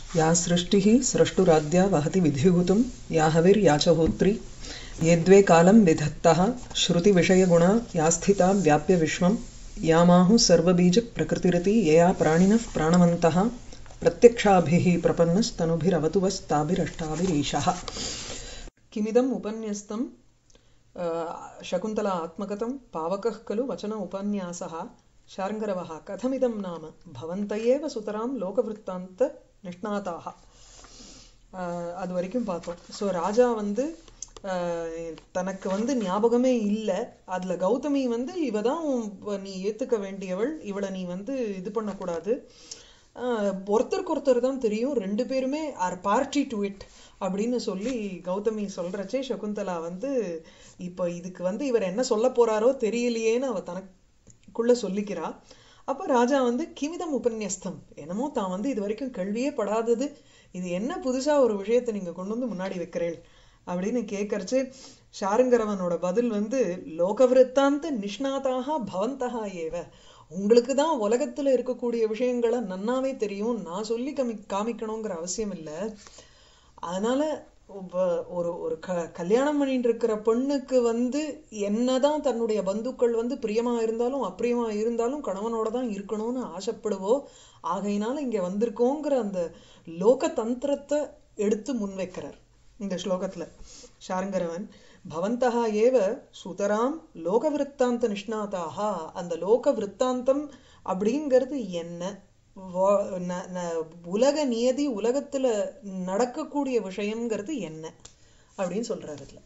या सृष्टिः स्रष्टुराद्या वहति विधिभूतं या हविर्या च होत्री ये द्वे कालं विधत्तः श्रुतिविषयगुणा या स्थिता व्याप्य विश्वं यामाहुः सर्वबीजप्रकृतिरिति यया प्राणिनः प्राणवन्तः प्रत्यक्षाभिः प्रपन्नस्तनुभिरवतु वस्ताभिरष्टाभिरीशः किमिदम् उपन्यस्तं अ, शकुन्तला आत्मकथं पावकः खलु वचन उपन्यासः शार्ङ्गरवः कथमिदं नाम भवन्त एव सुतरां लोकवृत्तान्त நிஷ்ணாதாக அது வரைக்கும் பார்த்தோம் ஸோ ராஜா வந்து ஆஹ், தனக்கு வந்து ஞாபகமே இல்லை அதுல கௌதமி வந்து இவ தான் உன் நீ ஏத்துக்க வேண்டியவள் இவளை நீ வந்து இது பண்ணக்கூடாது ஆஹ், ஒருத்தருக்கு ஒருத்தர் தான் தெரியும் ரெண்டு பேருமே ஆர் பார்ட்டி டு இட் அப்படின்னு சொல்லி கௌதமி சொல்றச்சே சகுந்தலா வந்து இப்போ இதுக்கு வந்து இவர் என்ன சொல்ல போறாரோ தெரியலையேன்னு அவ தனக்குள்ள சொல்லிக்கிறா அப்ப ராஜா வந்து கிமிதம் உபன்யஸ்தம் என்னமோ தான் வந்து இது வரைக்கும் கேள்வியே படாதது இது என்ன புதுசா ஒரு விஷயத்தை நீங்க கொண்டு வந்து முன்னாடி வைக்கிறேள் அப்படின்னு கேட்கறச்சு ஷாருங்கரவனோட பதில் வந்து லோகவிருத்தாந்த நிஷ்ணாதாக பவந்தகா ஏவ உங்களுக்கு தான் உலகத்துல இருக்கக்கூடிய விஷயங்களை நன்னாவே தெரியும் நான் சொல்லி கமி காமிக்கணுங்கிற அவசியம் இல்லை அதனால ஒவ்வ- ஒரு ஒரு க கல்யாணம் பண்ணிட்டு இருக்கிற பெண்ணுக்கு வந்து என்னதான் தன்னுடைய பந்துக்கள் வந்து பிரியமா இருந்தாலும் அப்பிரியமா இருந்தாலும் கணவனோட தான் இருக்கணும்னு ஆசைப்படுவோ ஆகையினால இங்க வந்திருக்கோங்கிற அந்த லோக தந்திரத்தை எடுத்து முன்வைக்கிறார் இந்த ஸ்லோகத்துல ஷாருங்கரவன் பவந்தகா ஏவ சுதராம் லோக விருத்தாந்த நிஷ்ணாதாக அந்த லோக விருத்தாந்தம் அப்படிங்கிறது என்ன வா- ந- ந- உலக நியதி உலகத்துல நடக்கக்கூடிய விஷயம்ங்கிறது என்ன அப்படின்னு சொல்றாரு இதுல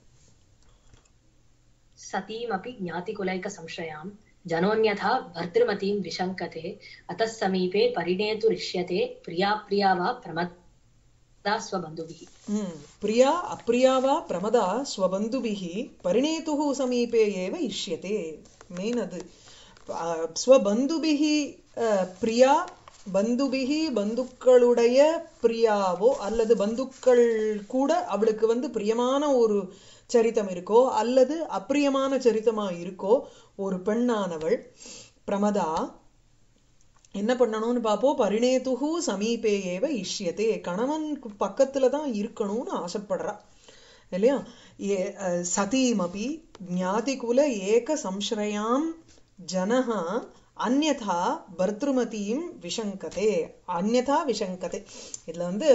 सतीमपि ज्ञातिकुलैकसंशयां जनोऽन्यथा भर्तृमतीं विशङ्कते अतः समीपे परिणेतुरिष्यते प्रिया प्रिया वा प्रमदा स्वबन्धुभिः ம். பிரியா அப்பிரியாவா பிரமதா ஸ்வபந்துபிஹி பரிணேதுஹு சமீபே ஏவ இஷ்யதே மெயின் அது ஆ, ஸ்வபந்துபிஹி ஆ, பிரியா பந்துபிஹி பந்துக்களுடைய பிரியாவோ அல்லது பந்துக்கள் கூட அவளுக்கு வந்து பிரியமான ஒரு சரித்தம் இருக்கோ அல்லது அப்பிரியமான சரித்தமா இருக்கோ ஒரு பெண்ணானவள் பிரமதா என்ன பண்ணணும்னு பார்ப்போம் பரிணேதுகு சமீபே ஏவ இஷ்யதே கணவன் பக்கத்துல தான் இருக்கணும்னு ஆசைப்படுறா இல்லையா ஏ அஹ், சதீமபி ஞாதிகுல ஏக சம்ஸ்ரயாம் ஜனஹ அந்யதா பர்த்ருமதியும் விஷங்கதே அந்யதா விஷங்கதே இதுல வந்து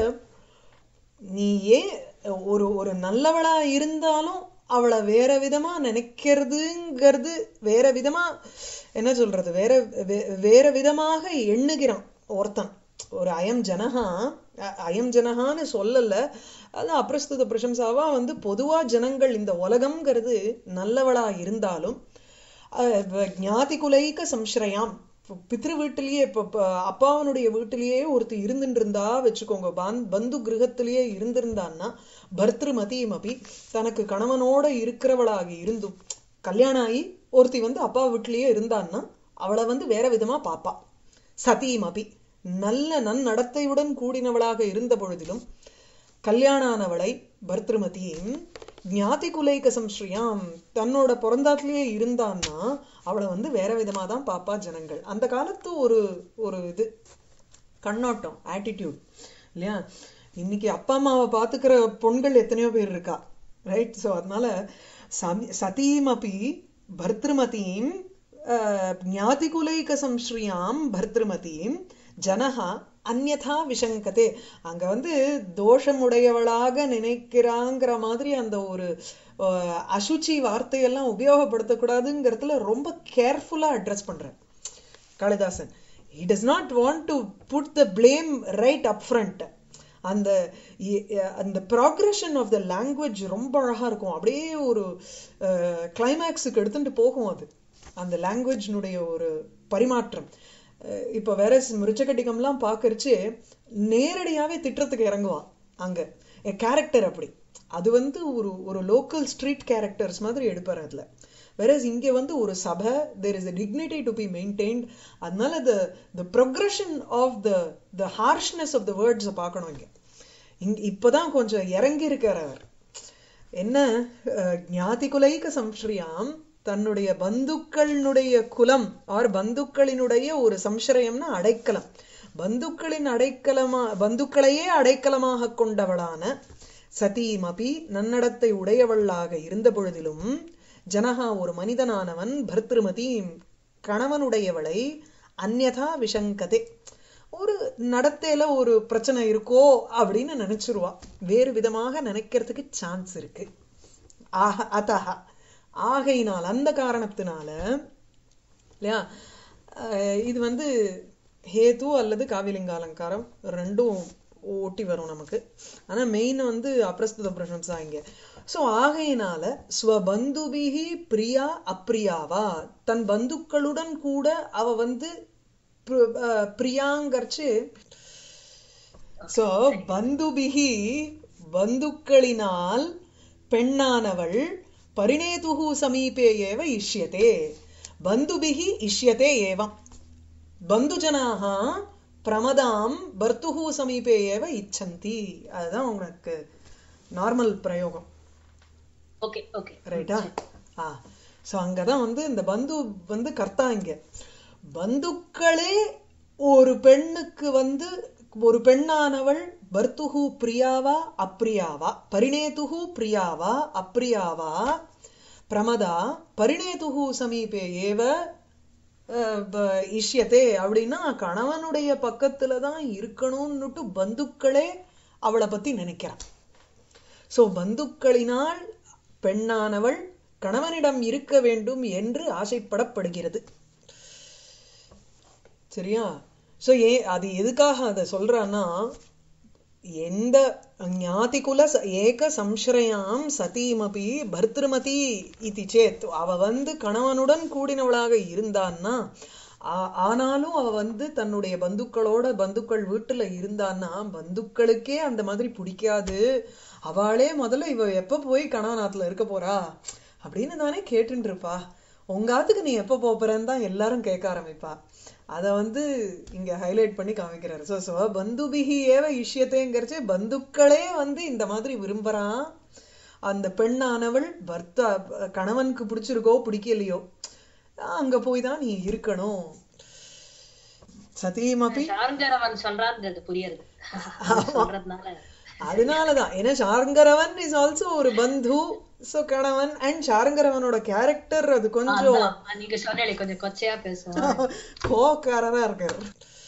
நீ ஏன் ஒரு ஒரு நல்லவளா இருந்தாலும் அவளை வேற விதமா நினைக்கிறதுங்கிறது வேற விதமா என்ன சொல்றது வேற வே- வேற விதமாக எண்ணுகிறான் ஒருத்தன் ஒரு அயம் ஜனஹா அ- அயம் ஜனஹான்னு சொல்லல அது அப்பிரஸ்துத பிரசம்சாவா வந்து பொதுவா ஜனங்கள் இந்த உலகம்ங்கிறது நல்லவளா இருந்தாலும் அஹ், வ- ஞாதி குலைக்க சம்ஸ்ரயாம் இப்ப பித்ரு வீட்டிலேயே இப்ப இப்ப அப்பாவனுடைய வீட்டிலேயே ஒருத்தி இருந்துட்டு இருந்தா வச்சுக்கோங்க பாந்- பந்து கிரகத்திலேயே இருந்திருந்தான்னா பர்திருமதியும் அபி தனக்கு கணவனோட இருக்கிறவளாகி இருந்தும் கல்யாணம் ஆகி ஒருத்தி வந்து அப்பா வீட்டிலேயே இருந்தான்னா அவளை வந்து வேற விதமா பாப்பா சதியும் அபி நல்ல நன்னடத்தையுடன் கூடினவளாக இருந்த பொழுதிலும் கல்யாணானவளை பர்திருமதியும் ஞாதி குலைக்க சம்ஸ்ரீயாம் தன்னோட பிறந்தாத்துலயே இருந்தான்னா அவளை வந்து வேற விதமா தான் பாப்பா ஜனங்கள் அந்த காலத்து ஒரு ஒரு இது கண்ணோட்டம் ஆட்டிடியூட் இல்லையா இன்னைக்கு அப்பா அம்மாவை பாத்துக்கிற பொண்கள் எத்தனையோ பேர் இருக்கா ரைட் ஸோ அதனால சமி- சதீமபி பர்திருமதியும் ஞாதிகுலைக சம்ஸ்ரீயாம் பர்திருமதியும் ஜனஹா அந்யதா விஷங்கதே அங்க வந்து தோஷமுடையவளாக நினைக்கிறாங்கிற மாதிரி அந்த ஒரு அஹ், அசுச்சி வார்த்தையெல்லாம் உபயோகப்படுத்தக்கூடாதுங்கிறதுல ரொம்ப கேர்ஃபுல்லா அட்ரஸ் பண்றேன் Kalidasan he does not want to put the blame right up front அந்த இ- அந்த ப்ராக்ரஷன் ஆஃப் த லாங்குவேஜ் ரொம்ப அழகா இருக்கும் அப்படியே ஒரு கிளைமேக்ஸுக்கு எடுத்துட்டு போகும் அது அந்த லாங்குவேஜ்னுடைய ஒரு பரிமாற்றம் அஹ் இப்ப வேற மிருச்சகட்டிகம்லாம் பார்க்கறச்சு நேரடியாவே திட்டத்துக்கு இறங்குவான் அங்க கேரக்டர் அப்படி அது வந்து ஒரு ஒரு லோக்கல் ஸ்ட்ரீட் கேரக்டர்ஸ் மாதிரி எடுப்பார் அதுல whereas இங்க வந்து ஒரு சபை there is a dignity to be maintained அதனால the the progression of the the harshness of the words அ பார்க்கணும் இங்க இங்க இப்பதான் கொஞ்சம் இறங்கி இருக்கார் அவர் என்ன அஹ், ஞாதி குலைக்க சம்ஸ்ரீயாம் தன்னுடைய பந்துக்களினுடைய குலம் ஆர் பந்துக்களினுடைய ஒரு சம்ஸ்ரயம்னா அடைக்கலம் பந்துக்களின் அடைக்கலமா பந்துக்களையே அடைக்கலமாக கொண்டவளான சதீமபி நன்னடத்தை உடையவளாக இருந்த பொழுதிலும் ஜனகா ஒரு மனிதனானவன் பர்திருமதி கணவனுடையவளை அந்யதா விஷங்கதே ஒரு நடத்தையில ஒரு பிரச்சனை இருக்கோ அப்படின்னு நினைச்சிருவா வேறு விதமாக நினைக்கிறதுக்கு சான்ஸ் இருக்கு ஆக அத்தக ஆகையினால் அந்த காரணத்தினால இல்லையா அஹ் இது வந்து ஹேது அல்லது காவிலிங்க அலங்காரம் ரெண்டும் ஒட்டி வரும் நமக்கு ஆனா மெயின் வந்து அப்பிரஸ்துத பிரசம்சா இங்க சோ ஆகையினால ஸ்வபந்துபிகி பிரியா அப்பிரியாவா தன் பந்துக்களுடன் கூட அவ வந்து பிர- அஹ் பிரியாங்கர்ச்சு சோ பந்துபிகி பந்துக்களினால் பெண்ணானவள் பரிணேதுகு சமீபே ஏவ இஷ்யதே பந்துபிகி இஷ்யதே ஏவம் பந்துஜனாக பிரமதாம் பர்த்துகு சமீபே ஏவ இச்சந்தி அதுதான் உனக்கு நார்மல் பிரயோகம் ஓகே ஓகே ரைட்டா ஆ ஸோ அங்கதான் வந்து இந்த பந்து வந்து கர்த்தா இங்க பந்துக்களே ஒரு பெண்ணுக்கு வந்து ஒரு பெண்ணானவள் பர்த்துகு பிரியாவா அப்பிரியாவா பரிணேதுகு பிரியாவா அப்பிரியாவா பிரமதா பரிணேதுகு சமீபே ஏவ அஹ், ப- இஷ்யத்தே அப்படின்னா கணவனுடைய பக்கத்துல தான் இருக்கணும்னுட்டு பந்துக்களே அவளை பத்தி நினைக்கிறான் சோ பந்துக்களினால் பெண்ணானவள் கணவனிடம் இருக்க வேண்டும் என்று ஆசைப்படப்படுகிறது சரியா சோ ஏ அது எதுக்காக அதை சொல்றான்னா எந்த ஞாதிகுல ச- ஏக சம்ஸ்ரயாம் சதீமபி பர்திருமதி இதி சேத் அவ வந்து கணவனுடன் கூடினவளாக இருந்தான்னா ஆ- ஆனாலும் அவ வந்து தன்னுடைய பந்துக்களோட பந்துக்கள் வீட்டுல இருந்தான்னா பந்துக்களுக்கே அந்த மாதிரி பிடிக்காது அவளே முதல்ல இவ எப்ப போய் கணவனாத்துல இருக்க போறா அப்படின்னு தானே கேட்டுட்டு இருப்பா உங்க ஆத்துக்கு நீ எப்ப போறன்னு தான் எல்லாரும் கேட்க ஆரம்பிப்பா அத வந்து இங்க ஹைலைட் பண்ணி காமிக்கிறாரு சோ சோ பந்துபிகி ஏவ இஷ்யத்தேங்கிறச்சு பந்துக்களே வந்து இந்த மாதிரி விரும்புறான் அந்த பெண்ணானவள் பர்த்தா கணவனுக்கு பிடிச்சிருக்கோ பிடிக்கலையோ அங்க போய் தான் நீ இருக்கணும் சதீமபி ஷார்கரவன் சொல்றான்றது புரியுது சொல்றதுனால அதனாலதான் ஏன்னா ஷார்ங்கரவன் இஸ் ஆல்சோ ஒரு பந்து சோ கணவன் அண்ட் ஷார்ங்கரவனோட கேரக்டர் அது கொஞ்சம் அதான், நீங்க சொன்னீங்களே கொஞ்சம் கொச்சையா பேசுவோம் கோக்காரரா இருக்காரு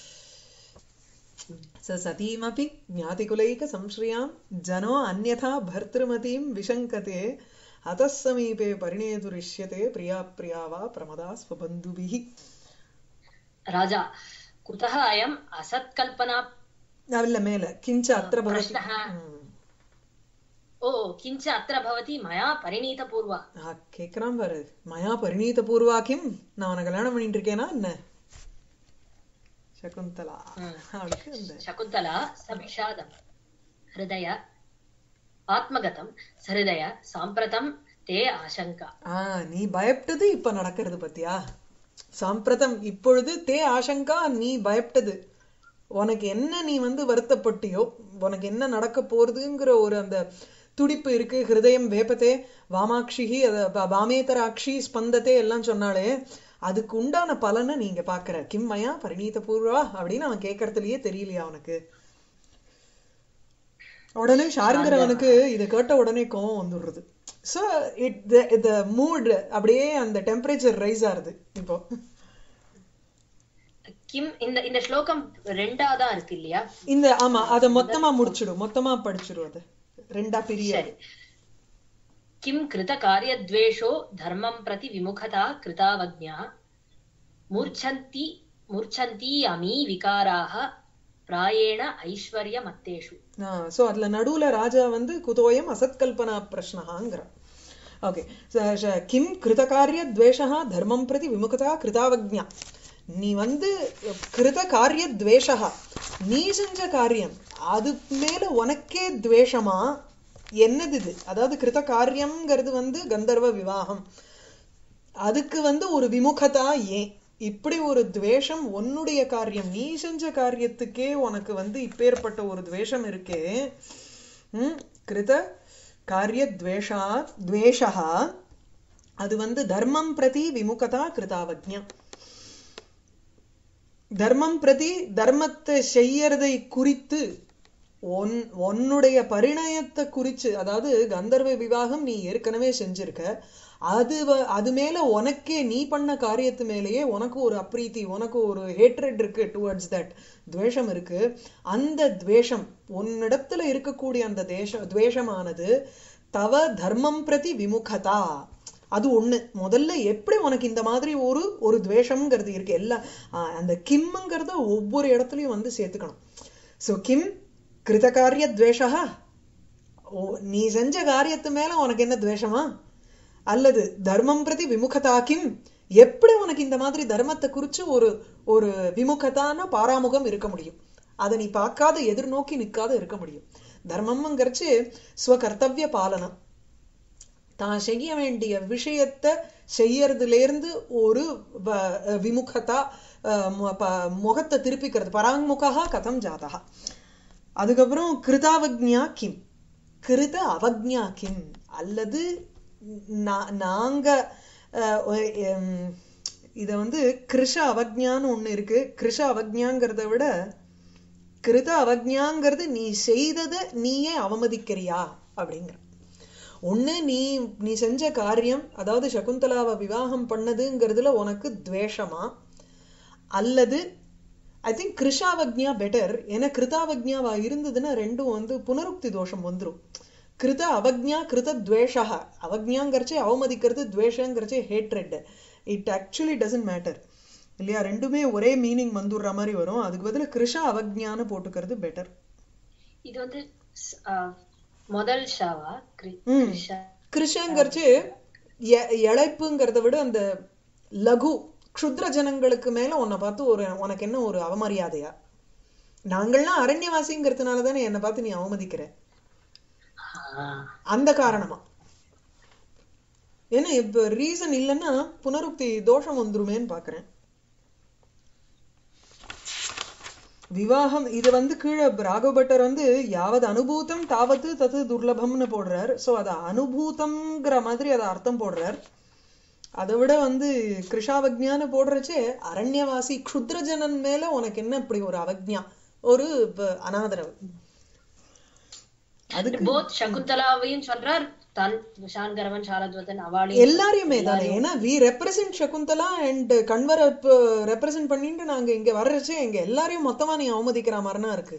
स सतीमपि ज्ञातिकुलैकसंश्रियां जनो अन्यथा भर्तृमतीं विशङ्कते अतः समीपे परिणेतुरिष्यते प्रिया प्रिया वा प्रमदा स्वबन्धुभिः ராஜா குதः அயம் அசத்கல்பனா இல்ல மேல கிஞ்ச அத்திர பவதி प्रश्नः ஓ கிஞ்ச அத்திர பவதி மயா பரிணீதபூர்வா ஆ, கேக்குறான் பாரு மயா பரிணீத பூர்வா கிம் நான் உன கல்யாணம் பண்ணிட்டு இருக்கேனா என்ன சகுந்தலா ம். அவளுக்கு அந்த சகுந்தலா சபிஷாதம் ஹிருதய ஆத்மகதம் சஹிருதய சாம்பிரதம் தே ஆசங்கா ஆ நீ பயப்பட்டது இப்ப நடக்கிறது பத்தியா சாம்பிரதம் இப்பொழுது தே ஆசங்கா நீ பயப்பட்டது உனக்கு என்ன நீ வந்து வருத்தப்பட்டியோ உனக்கு என்ன நடக்க போறதுங்கிற ஒரு அந்த துடிப்பு இருக்கு ஹிருதயம் வேப்பத்தே வாமாட்சிகி அத ப- வாமேதராட்சி ஸ்பந்தத்தே எல்லாம் சொன்னாலே அதுக்கு உண்டான பலனை நீங்க பாக்குற கிம்மயா பரிணீத பூர்வா அப்படின்னு அவன் கேட்கறதுலயே தெரியலையா அவனுக்கு உடனே ஷாருங்கிறவனுக்கு இதை கேட்ட உடனே கோவம் வந்துடுறது ஸோ இட் த மூட் அப்படியே அந்த டெம்பரேச்சர் ரைஸ் ஆகுது இப்போ கிம் இந்த இந்த ஸ்லோகம் ரெண்டாவதா இருக்கு இல்லையா இந்த ஆமா அத மொத்தமா முடிச்சிடும் மொத்தமா படிச்சிடும் அது ரெண்டா பிரியாது சரி கிம் கிருத காரியத்வேஷோ தர்மம் பிரதி விமுகதா கிருதாவஜ்ஞா மூர்ச்சந்தி மூர்ச்சந்தி அமீ விகாராக பிராயேண ஐஸ்வர்ய மத்தேஷு சோ அதுல நடுவுல ராஜா வந்து குதோயம் அசத்கல்பனா பிரஷ்னஹாங்கிறான் ஓகே கிம் கிருதகாரிய துவேஷா தர்மம் பிரதி விமுகதா கிருதாவஜ்ஞா நீ வந்து கிருத காரிய துவேஷா நீ செஞ்ச காரியம் அது மேல உனக்கே துவேஷமா என்னது இது அதாவது கிருத காரியம்ங்கிறது வந்து கந்தர்வ விவாகம் அதுக்கு வந்து ஒரு விமுகதா ஏன் இப்படி ஒரு துவேஷம் உன்னுடைய காரியம் நீ செஞ்ச காரியத்துக்கே உனக்கு வந்து இப்பேற்பட்ட ஒரு துவேஷம் இருக்கே ம், கிருத காரிய துவேஷா துவேஷா அது வந்து தர்மம் பிரதி விமுகதா கிருதாவஜ்ஞா தர்மம் பிரதி தர்மத்தை செய்யறதை குறித்து உன் உன்னுடைய பரிணயத்தை குறிச்சு அதாவது கந்தர்வ விவாகம் நீ ஏற்கனவே செஞ்சிருக்க அது வ- அது மேல உனக்கே நீ பண்ண காரியத்து மேலேயே உனக்கு ஒரு அப்ரீத்தி உனக்கு ஒரு ஹேட்ரட் இருக்கு டுவர்ட்ஸ் தட் துவேஷம் இருக்கு அந்த துவேஷம் உன்னிடத்துல இருக்கக்கூடிய அந்த தேச துவேஷமானது தவ தர்மம் பிரதி விமுகதா அது ஒண்ணு முதல்ல எப்படி உனக்கு இந்த மாதிரி ஒரு ஒரு துவேஷம்ங்கிறது இருக்கு எல்லா ஆஹ் அந்த கிம்ங்கிறத ஒவ்வொரு இடத்துலயும் வந்து சேர்த்துக்கணும் சோ கிம் கிருதகாரிய துவேஷா ஓ நீ செஞ்ச காரியத்து மேல உனக்கு என்ன துவேஷமா அல்லது தர்மம் பிரதி விமுகதா கிம் எப்படி உனக்கு இந்த மாதிரி தர்மத்தை குறிச்சு ஒரு ஒரு விமுகதான பாராமுகம் இருக்க முடியும் அதை நீ பார்க்காத எதிர்நோக்கி நிற்காத இருக்க முடியும் தர்மம்ங்கிறச்சு ஸ்வகர்த்தவிய பாலனம் தான் செய்ய வேண்டிய விஷயத்தை செய்யறதுலேருந்து ஒரு வ- விமுகதா அஹ், மு- ப- முகத்தை திருப்பிக்கிறது பராங்முகா கதம் ஜாதா அதுக்கப்புறம் கிருதாவக்ஞா கிம் கிருத அவக்ஞா கிம் அல்லது நா- நாங்க அஹ், ஒ- எம், இத வந்து கிருஷ அவக்ஞான்னு ஒண்ணு இருக்கு கிருஷ அவக்ஞாங்கிறத விட கிருத அவக்ஞாங்கிறது நீ செய்ததை நீயே அவமதிக்கிறியா அப்படிங்கிற ஒண்ணு நீ நீ செஞ்ச காரியம் அதாவது சகுந்தலாவை விவாகம் பண்ணதுங்கிறதுல உனக்கு துவேஷமா அல்லது ஐ திங்க் கிருஷாவக்ஞா பெட்டர் ஏன்னா கிருதாவக்ஞாவா இருந்ததுன்னா ரெண்டும் வந்து புனருக்தி தோஷம் வந்துரும் கிருத அவக்ஞா கிருத துவேஷா அவக்ஞாங்கிறச்சே அவமதிக்கிறது துவேஷங்கிறச்சே hatred it actually doesn't matter இல்லையா ரெண்டுமே ஒரே மீனிங் வந்துடுற மாதிரி வரும் அதுக்கு பதிலா கிருஷா அவக்ஞான்னு போட்டுக்கிறது பெட்டர் இது வந்து ஸ்- ஆ, முதல் ஷாவா கிரி- ம். கிருஷா கிருஷங்கிறச்சு எ- இளைப்புங்கிறத விட அந்த லகு க்ஷுத்ர ஜனங்களுக்கு மேல உன்னை பார்த்து ஒரு உனக்கு என்ன ஒரு அவமரியாதையா நாங்கள்லாம் அரண்யவாசிங்கிறதுனால தானே என்னை பார்த்து நீ அவமதிக்கிற ஆ, அந்த காரணமா ஏன்னா இப்ப ரீசன் இல்லைன்னா புனருக்தி தோஷம் வந்துருமேன்னு பாக்குறேன் விவாகம் இது வந்து கீழே ராகவபட்டர் வந்து யாவது அனுபூதம் தாவது தது துர்லபம்னு போடுறார் சோ அத அனுபூதம்ங்கிற மாதிரி அதை அர்த்தம் போடுறார் அதை விட வந்து கிருஷாவக்ஞான்னு போடுறச்சே அரண்யவாசி க்ஷுத்ரஜனன் மேல உனக்கு என்ன இப்படி ஒரு அவக்ஞா ஒரு ப- அனாதரவு அதுக்கு போத் சகுந்தலாவையும் சொல்றார் தன் ஷான்கரவன் சாரத்வதன் அவாளையும் எல்லாரையுமே தானே ஏன்னா வி ரெப்ரசன்ட் சகுந்தலா அண்ட் கண்வரை ரெப்ரசன்ட் பண்ணிட்டு நாங்க இங்க வர்றச்சே எங்க எல்லாரையும் மொத்தமா நீ அவமதிக்கிற மாதிரினா இருக்கு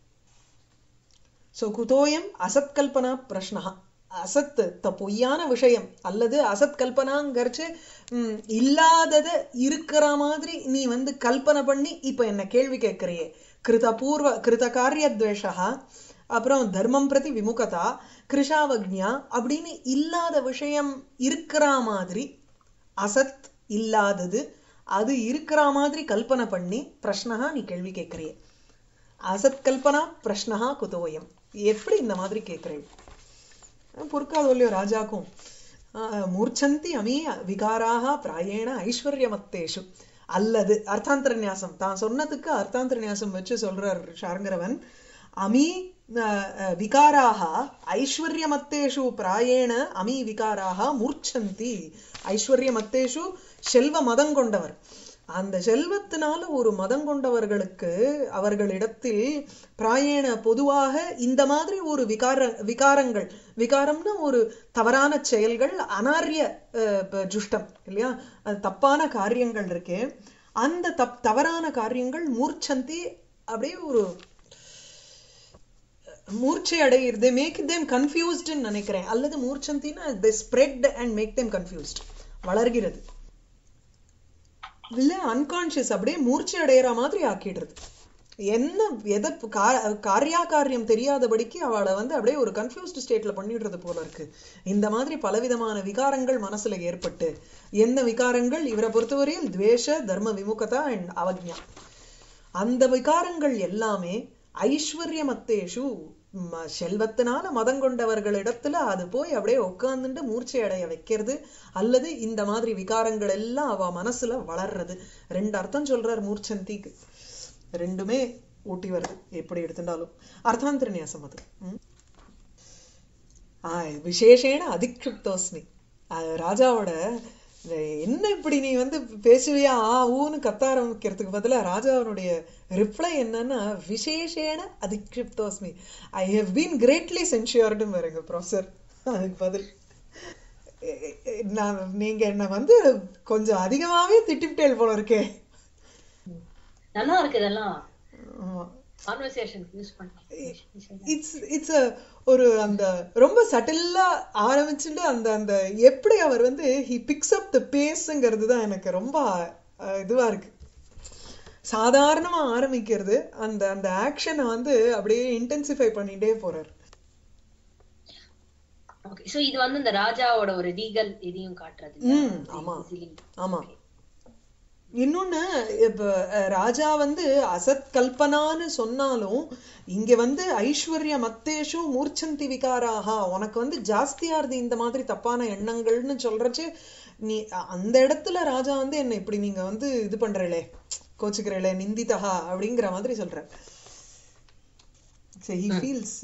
சோ குதோயம் அசத் கல்பனா பிரஷ்னா அசத் த பொய்யான விஷயம் அல்லது அசத் கல்பனாங்கிறச்சு ம், இல்லாதத இருக்கிற மாதிரி நீ வந்து கல்பனை பண்ணி இப்ப என்ன கேள்வி கேட்கறியே கிருத பூர்வ கிருத காரிய துவேஷா அப்புறம் தர்மம் பிரதி விமுகதா கிருஷாவக்ஞா அப்படின்னு இல்லாத விஷயம் இருக்கிற மாதிரி அசத் இல்லாதது அது இருக்கிற மாதிரி கல்பனை பண்ணி பிரஷ்னஹா நீ கேள்வி கேட்கறியே அசத் கல்பனா பிரஷ்னஹா குதோயம் எப்படி இந்த மாதிரி கேட்கிறேன் பொறுக்காதோ இல்லையோ ராஜாக்கும் ஆஹ், மூர்ச்சந்தி அமி விகாராக பிராயேண ஐஸ்வர்யமத்தேஷு அல்லது அர்த்தாந்தர நியாசம் தான் சொன்னதுக்கு அர்த்தாந்தர நியாசம் வச்சு சொல்றார் ஷார்ங்கரவன் அமி அஹ், அஹ், விகாராக ஐஸ்வர்யமத்தேஷு பிராயேண அமி விகாராக மூர்ச்சந்தி ஐஸ்வர்யமத்தேஷு செல்வ மதம் கொண்டவர் அந்த செல்வத்தினால ஒரு மதம் கொண்டவர்களுக்கு அவர்களிடத்தில் பிராயேண பொதுவாக இந்த மாதிரி ஒரு விகார விகாரங்கள் விகாரம்னா ஒரு தவறான செயல்கள் அனாரிய அஹ், ப- ஜுஷ்டம் இல்லையா அது தப்பான காரியங்கள் இருக்கே அந்த தப் தவறான காரியங்கள் மூர்ச்சந்தி அப்படியே ஒரு மூர்ச்சை அடையிறது மேக் தேம் கன்ஃபியூஸ்டுன்னு நினைக்கிறேன் அல்லது மூர்ச்சந்தின்னா they spread and make them confused வளர்கிறது இல்ல அன்கான்ஷியஸ் அப்படியே மூர்ச்சை அடையிற மாதிரி ஆக்கிடுறது என்ன எதை கா- காரியாகாரியம் தெரியாதபடிக்கு அவளை வந்து அப்படியே ஒரு கன்ஃபியூஸ்டு ஸ்டேட்ல பண்ணிடுறது போல இருக்கு இந்த மாதிரி பலவிதமான விகாரங்கள் மனசுல ஏற்பட்டு என்ன விகாரங்கள் இவரை பொறுத்தவரையில் துவேஷ தர்ம விமுகதா அண்ட் அவக்ஞா அந்த விகாரங்கள் எல்லாமே ஐஸ்வர்யமத்தேஷு ம- செல்வத்தினால மதம் கொண்டவர்களிடத்துல அது போய் அப்படியே உட்கார்ந்துட்டு மூர்ச்சை அடைய வைக்கிறது அல்லது இந்த மாதிரி விகாரங்கள் எல்லாம் அவ மனசுல வளர்றது ரெண்டு அர்த்தம் சொல்றார் மூர்ச்சந்திக்கு ரெண்டுமே ஊட்டி வருது எப்படி எடுத்துட்டாலும் அர்த்தாந்தர நியாசம் அது ம். ஆ, விசேஷேன அதிக்ஷுப்தோஸ்மி அது ராஜாவோட இந்த என்ன இப்படி நீ வந்து பேசுவியா ஆ ஊன்னு கத்த ஆரம்பிக்கிறதுக்கு பதிலா ராஜாவனுடைய ரிப்ளை என்னன்னா விசேஷேன அதிக்ஷிப்தோஸ்மி I have been greatly censured பாருங்க ப்ரொஃபசர் அதுக்கு பதில் எ- எ- நான் நீங்க என்ன வந்து கொஞ்சம் அதிகமாவே திட்டிவிட்டேல் போல இருக்கே நல்லா இருக்கு இதெல்லாம் ஆமா கான்வர்சேஷன் யூஸ் பண்ணி இட்ஸ் இட்ஸ் ஒரு அந்த ரொம்ப சட்டிலா ஆரம்பிச்சுட்டு அந்த அந்த எப்படி அவர் வந்து ஹி பிக்ஸ் அப் த பேஸ்ங்கிறது தான் எனக்கு ரொம்ப அஹ், இதுவா இருக்கு சாதாரணமா ஆரம்பிக்கிறது அந்த அந்த ஆக்ஷனை வந்து அப்படியே இன்டென்சிஃபை பண்ணிட்டே போறாரு ஓகே சோ இது வந்து இந்த ராஜாவோட ஒரு லீகல் இதையும் காட்டுறது ம், ஆமா. ஆமா இன்னொன்னு இப்ப அஹ், ராஜா வந்து அசத் கல்பனான்னு சொன்னாலும் இங்க வந்து ஐஸ்வர்ய மத்தேஷு மூர்ச்சந்தி விகாராகா உனக்கு வந்து ஜாஸ்தியா இருது இந்த மாதிரி தப்பான எண்ணங்கள்னு சொல்றச்சு நீ அ- அந்த இடத்துல ராஜா வந்து என்ன இப்படி நீங்க வந்து இது பண்றீங்களே கோச்சுக்கிறீங்களே நிந்திதா அப்படிங்கிற மாதிரி சொல்ற ஹி ஃபீல்ஸ்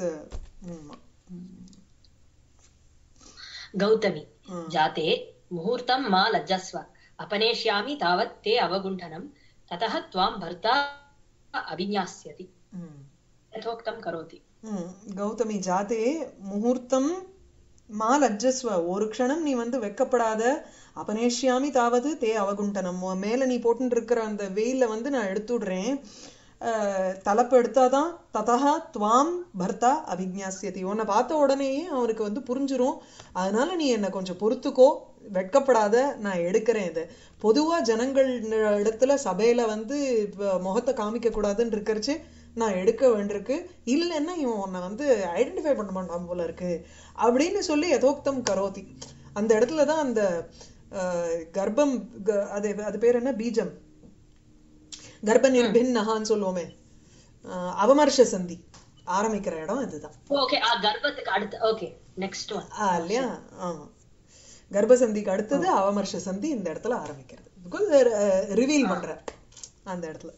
गौतमी ம். जाते मुहूर्तं मा लज्जस्व अपनेष्यामि तावत् ते अवगुण्ठनं ततः त्वां भर्ता अभिज्ञास्यति यथोक्तं करोति ம், கௌதமி ஜாதே முகூர்த்தம் மா லஜ்ஜஸ்வ ஒரு க்ஷணம் நீ வந்து வெக்கப்படாத அபனேஷ்யாமி தாவது தே அவகுண்டனம் உன் மேல நீ போட்டுட்டு இருக்கிற அந்த வெயில வந்து நான் எடுத்து விடுறேன் அஹ், தலைப்பு எடுத்தாதான் ததா துவாம் பர்த்தா அபிஜாசியதி உன்னை பார்த்த உடனேயே அவனுக்கு வந்து புரிஞ்சிரும் அதனால நீ என்னை கொஞ்சம் பொறுத்துக்கோ வெட்கப்படாத நான் எடுக்கிறேன் இது பொதுவா ஜனங்கள் இடத்துல சபையில வந்து இப்ப முகத்தை காமிக்க கூடாதுன்னு இருக்கறச்சு நான் எடுக்க வேண்டியிருக்கு இல்லைன்னா இவன் உன்னை வந்து ஐடென்டிஃபை பண்ண மாட்டான் போல இருக்கு அப்படின்னு சொல்லி யதோக்தம் கரோதி அந்த இடத்துல தான் அந்த அஹ், கர்ப்பம் க- அது அது பேர் என்ன பீஜம் கர்ப்ப நிர்பின்னஹான்னு சொல்லுவோமே அஹ், அவமர்ஷ சந்தி ஆரம்பிக்கிற இடம் இதுதான் ஓகே ஆ கர்ப்பத்துக்கு அடுத்து ஓகே நெக்ஸ்ட் ஒன் ஆ, இல்லையா ஆமா கர்ப்பசந்திக்கு அடுத்தது அவமர்ஷ சந்தி இந்த இடத்துல ஆரம்பிக்கிறது பிகாஸ் ரிவீல் பண்ற அந்த இடத்துல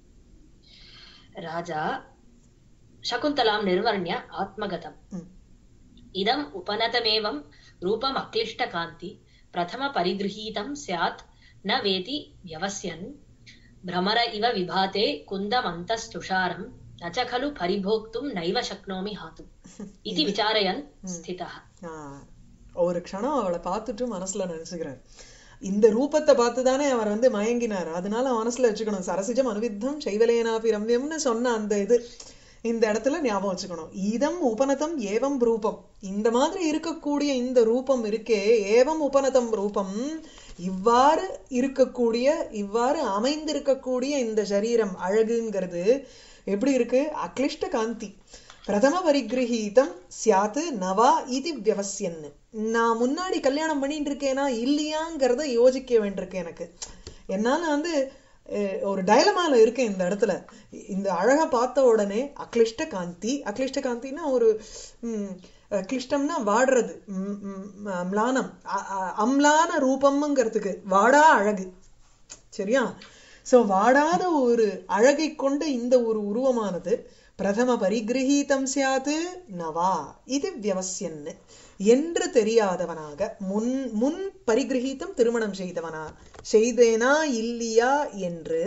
राजा शकुन्तलां निर्वर्ण्य आत्मगतम् ம். इदम् उपनतमेवं रूपम् अक्लिष्टकान्ति प्रथमपरिगृहीतं स्यात् न वेति व्यवस्यन् भ्रमर इव विभाते कुन्दमन्तस्तुषारं न च खलु परिभोक्तुं नैव शक्नोमि हातुम् इति विचारयन् स्थितः ஆ, ஒரு க்ஷணம் அவளை பார்த்துட்டு மனசுல நினைச்சுக்கிறார் இந்த ரூபத்தை பார்த்து தானே அவர் வந்து மயங்கினார் அதனால மனசுல வச்சுக்கணும் சரசிஜம் அனுவித்தம் சைவலேனாபி ரம்யம்னு சொன்ன அந்த இது இந்த இடத்துல ஞாபகம் வச்சுக்கணும் இதம் உபனதம் ஏவம் ரூபம் இந்த மாதிரி இருக்கக்கூடிய இந்த ரூபம் இருக்கே ஏவம் உபனதம் ரூபம் இவ்வாறு இருக்கக்கூடிய இவ்வாறு அமைந்திருக்கக்கூடிய இந்த சரீரம் அழகுங்கிறது எப்படி இருக்கு அக்லிஷ்ட காந்தி பிரதம பரிகிரகீதம் சியாத்து நவா இது வியவசியன்னு நான் முன்னாடி கல்யாணம் பண்ணிட்டு இருக்கேனா இல்லையாங்கிறத யோசிக்க வேண்டியிருக்கு எனக்கு என்னால வந்து அஹ், ஒரு டயலமால இருக்கேன் இந்த இடத்துல இந்த அழகை பார்த்த உடனே அக்லிஷ்ட காந்தி அக்லிஷ்ட காந்தின்னா ஒரு ம், அஹ், கிளிஷ்டம்னா வாடுறது ம், ம், அம்லானம் அ- அ- அம்லான ரூபம்ங்கிறதுக்கு வாடா அழகு சரியா சோ வாடாத ஒரு அழகை கொண்ட இந்த ஒரு உருவமானது பிரதம பரிகிரகீதம் சியாது நவா இது வியவசியன்னு என்று தெரியாதவனாக முன் முன் பரிகிரகீதம் திருமணம் செய்தவனா செய்தேனா இல்லையா என்று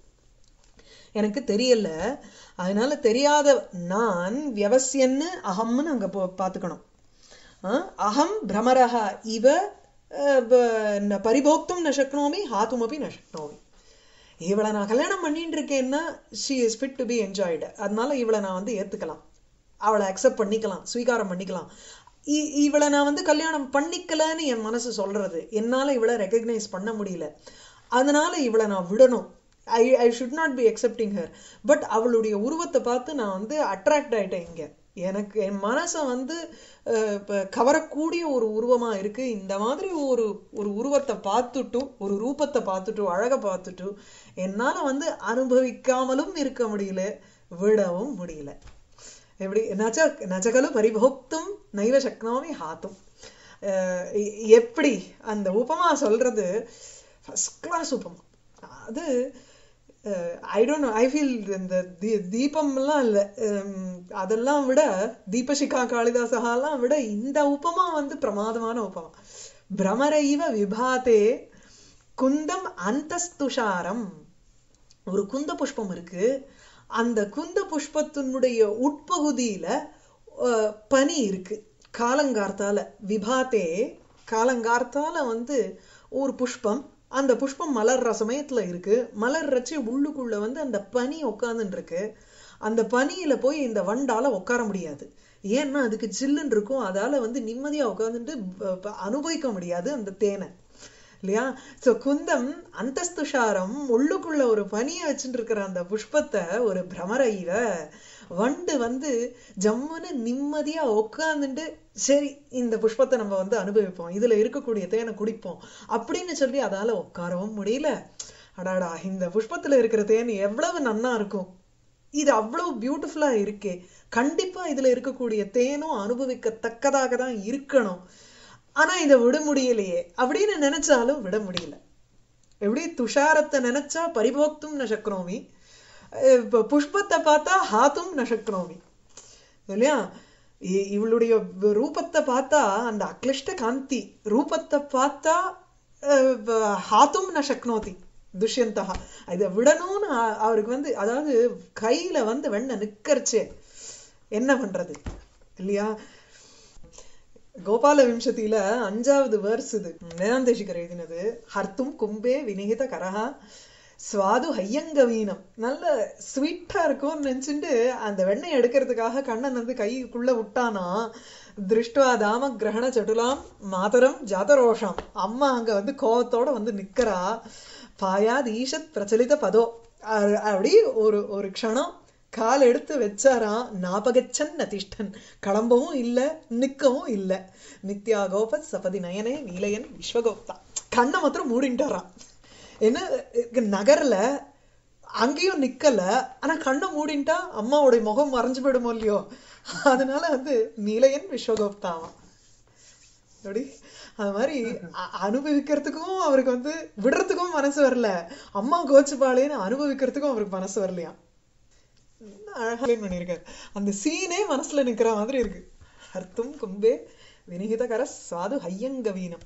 எனக்கு தெரியல அதனால தெரியாத நான் வியவசியன்னு அகம்னு அங்க போ- பாத்துக்கணும் ஆ, அகம் பிரமரஹ இவ அஹ், ப- ந- பரிபோக்தும் ந சக்னோமி ஹாத்துமபி ந சக்னோமி இவளை நான் கல்யாணம் பண்ணிட்டு இருக்கேன்னா she is fit to be enjoyed அதனால இவளை நான் வந்து ஏத்துக்கலாம் அவளை அக்செப்ட் பண்ணிக்கலாம் ஸ்வீகாரம் பண்ணிக்கலாம் இ- இவளை நான் வந்து கல்யாணம் பண்ணிக்கலன்னு என் மனசு சொல்றது என்னால இவளை ரெக்கக்னைஸ் பண்ண முடியல அதனால இவளை நான் விடணும் I I should not be accepting her but அவளுடைய உருவத்தை பார்த்து நான் வந்து அட்ராக்ட் ஆயிட்டேன் இங்க எனக்கு என் மனசை வந்து அஹ், இப்ப கவரக்கூடிய ஒரு உருவமா இருக்கு இந்த மாதிரி ஒரு ஒரு உருவத்தை பார்த்துட்டு ஒரு ரூபத்தை பார்த்துட்டு அழகை பார்த்துட்டு என்னால வந்து அனுபவிக்காமலும் இருக்க முடியல விடவும் முடியல எப்படி நச்ச நச்சகலு பரிபோக்தும் நைவ சக்னோமி ஹாத்தும் அஹ் எ- எப்படி அந்த உபமா சொல்றது ஃபர்ஸ்ட் கிளாஸ் உபமா அது ஐ டோன்ட் ஐ ஃபீல் இந்த தீ தீபம்லாம் இல்லை அதெல்லாம் விட தீபசிகா காளிதாசகாலாம் விட இந்த உபமா வந்து பிரமாதமான உபமா பிரமரைவ விபாதே குந்தம் அந்தஸ்துஷாரம் ஒரு குந்த புஷ்பம் இருக்கு அந்த குந்த புஷ்பத்தினுடைய உட்பகுதியில அஹ், பனி இருக்கு காலங்கார்த்தால விபாத்தே காலங்கார்த்தால வந்து ஒரு புஷ்பம் அந்த புஷ்பம் மலர்ற சமயத்துல இருக்கு மலர்றச்சு உள்ளுக்குள்ள வந்து அந்த பனி உட்காந்துட்டு இருக்கு அந்த பனியில போய் இந்த வண்டால உட்கார முடியாது ஏன்னா அதுக்கு ஜில்லுன்னு இருக்கும் அதால வந்து நிம்மதியா உட்காந்துட்டு அனுபவிக்க முடியாது அந்த தேனை இல்லையா சோ குந்தம் அந்தஸ்துஷாரம் உள்ளுக்குள்ள ஒரு பனிய வச்சுட்டு இருக்கிற அந்த புஷ்பத்தை ஒரு பிரமரையில வண்டு வந்து ஜம்முன்னு நிம்மதியா உட்காந்துட்டு சரி இந்த புஷ்பத்தை நம்ம வந்து அனுபவிப்போம் இதுல இருக்கக்கூடிய தேனை குடிப்போம் அப்படின்னு சொல்லி அதால உட்காரவும் முடியல அடாடா இந்த புஷ்பத்துல இருக்கிற தேன் எவ்வளவு நன்னா இருக்கும் இது அவ்வளவு பியூட்டிஃபுல்லா இருக்கே கண்டிப்பா இதுல இருக்கக்கூடிய தேனும் அனுபவிக்கத்தக்கதாக தான் இருக்கணும் ஆனா இதை விட முடியலையே அப்படின்னு நினைச்சாலும் விட முடியல எப்படி துஷாரத்தை நினைச்சா பரிபோக்தும் நசக்னோமி அஹ் இப்ப புஷ்பத்தை பார்த்தா ஹாத்தும் நசக்னோமி இல்லையா இ- இவளுடைய ரூபத்தை பார்த்தா அந்த அக்லிஷ்ட காந்தி ரூபத்தை பார்த்தா அஹ், வ- ஹாத்தும் நசக்னோதி துஷ்யந்தா இதை விடணும்னு அ- அவருக்கு வந்து அதாவது கையில வந்து வெண்ணெய் நிக்கறச்சே என்ன பண்றது இல்லையா கோபால விம்சதியில அஞ்சாவது வேர்ஸ் இது வேதாந்தேசிகர் எழுதினது ஹர்த்தும் கும்பே வினிகித கரஹா சுவாது ஹையங்கவீனம் நல்ல ஸ்வீட்டா இருக்கும்னு நினைச்சுட்டு அந்த வெண்ணெய் எடுக்கிறதுக்காக கண்ணன் வந்து கைக்குள்ள விட்டானா திருஷ்டுவா தாம கிரகண சட்டுலாம் மாதரம் ஜாதரோஷம் அம்மா அங்க வந்து கோவத்தோட வந்து நிக்கிறா பாயாத் ஈஷத் பிரச்சலித பதோ அ- அப்படி ஒரு ஒரு க்ஷணம் கால் எடுத்து வச்சாராம் நாபகச்சன் நதிஷ்டன் கிளம்பவும் இல்ல நிக்கவும் இல்ல நித்யா கோபத் சபதி நயனே நீலையன் விஸ்வகோப்தா கண்ணை மாத்திரம் மூடிட்டாராம் என்ன இங்க நகர்ல அங்கேயும் நிக்கல ஆனா கண்ணை மூடின்ட்டா அம்மாவுடைய முகம் மறைஞ்சு போயிடுமோ இல்லையோ அதனால வந்து நீலையன் விஸ்வகோப்தாவாம் அப்படி அது மாதிரி அ- அனுபவிக்கிறதுக்கும் அவருக்கு வந்து விடுறதுக்கும் மனசு வரல அம்மா கோச்சுப்பாளேன்னு அனுபவிக்கிறதுக்கும் அவருக்கு மனசு வரலையா என்ன அழகா explain பண்ணியிருக்காரு அந்த சீனே மனசுல நிக்கிற மாதிரி இருக்கு அர்த்தம் கும்பே வினிகிதகர சாது ஹையங்கவீனம்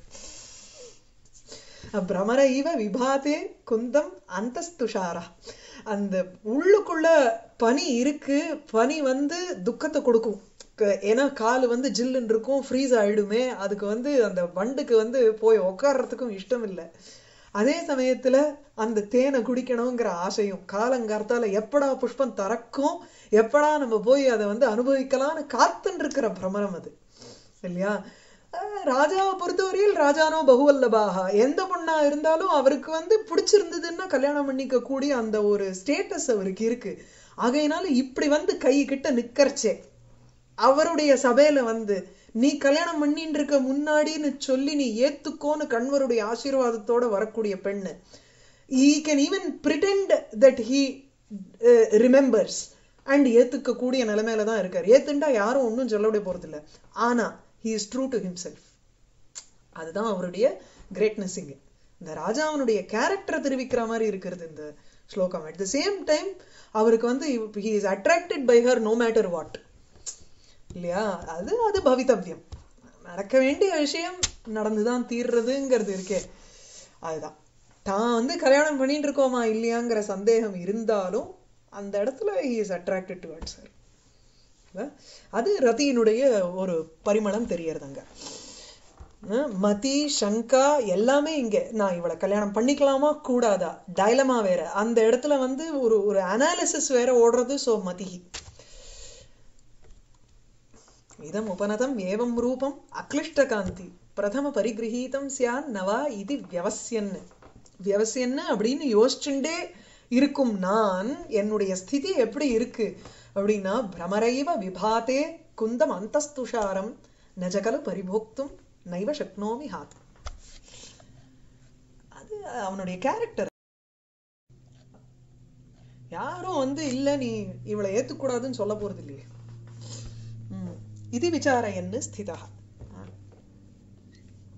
பிரமர இவ விபாதே குந்தம் அந்தஸ்துஷாரா அந்த உள்ளுக்குள்ள பனி இருக்கு பனி வந்து துக்கத்தை கொடுக்கும் க- ஏன்னா கால் வந்து ஜில்லுன்னு இருக்கும் ஃப்ரீஸ் ஆயிடுமே அதுக்கு வந்து அந்த வண்டுக்கு வந்து போய் உட்கார்றதுக்கும் இஷ்டம் இல்லை அதே சமயத்துல அந்த தேனை குடிக்கணுங்கிற ஆசையும் காலங்கார்த்தால எப்படா புஷ்பம் திறக்கும் எப்படா நம்ம போய் அதை வந்து அனுபவிக்கலாம்னு காத்துன்னு இருக்கிற பிரமரம் அது இல்லையா அஹ் ராஜாவை பொறுத்தவரையில் ராஜானோ பகுவல்லபாகா எந்த பொண்ணா இருந்தாலும் அவருக்கு வந்து பிடிச்சிருந்ததுன்னா கல்யாணம் பண்ணிக்க கூடிய அந்த ஒரு ஸ்டேட்டஸ் அவருக்கு இருக்கு ஆகையினால இப்படி வந்து கை கிட்ட நிக்கறச்சே அவருடைய சபையில வந்து நீ கல்யாணம் பண்ணிட்டு இருக்க முன்னாடின்னு சொல்லி நீ ஏத்துக்கோன்னு கண்வருடைய ஆசீர்வாதத்தோட வரக்கூடிய பெண்ணு he can even pretend that he remembers and ஏத்துக்க கூடிய நிலைமையில தான் இருக்காரு ஏத்துண்டா யாரும் ஒன்றும் சொல்லவிட போறது இல்ல ஆனா he is true to himself அதுதான் அவருடைய கிரேட்னஸ் இங்க இந்த ராஜாவனுடைய கேரக்டரை தெரிவிக்கிற மாதிரி இருக்கிறது இந்த ஸ்லோகம் அட் த சேம் டைம் அவருக்கு வந்து he is attracted by her no matter what இல்லையா அது அது பவித்தவ்யம் நடக்க வேண்டிய விஷயம் நடந்துதான் தீர்றதுங்கிறது இருக்கே அதுதான் தான் வந்து கல்யாணம் பண்ணிட்டு இருக்கோமா இல்லையாங்கிற சந்தேகம் இருந்தாலும் அந்த இடத்துல he is attracted towards her அது ரதியினுடைய ஒரு பரிமளம் தெரியறதுங்க அஹ் மதி சங்கா எல்லாமே இங்க நான் இவளை கல்யாணம் பண்ணிக்கலாமா கூடாதா டைலமா வேற அந்த இடத்துல வந்து ஒரு ஒரு அனாலிசிஸ் வேற ஓடுறது சோ மதி இதம் உபனதம் ஏவம் ரூபம் அக்லிஷ்டகாந்தி பிரதம பரிகிரகீதம் சியான் நவா இது வியவசியன்னு வியவசியன்னு அப்படின்னு யோசிச்சுண்டே இருக்கும் நான் என்னுடைய ஸ்திதி எப்படி இருக்கு அப்படின்னா பிரமரைவ விபாதே குந்தம் அந்தஸ்துஷாரம் நஜகலு பரிபோக்தும் நைவ சக்னோமி ஹாத் அது அவனுடைய கேரக்டர் யாரும் வந்து இல்ல நீ இவளை ஏத்துக்கூடாதுன்னு சொல்ல போறது இல்லையே ம். இது விசாரயன்னு ஸ்திதா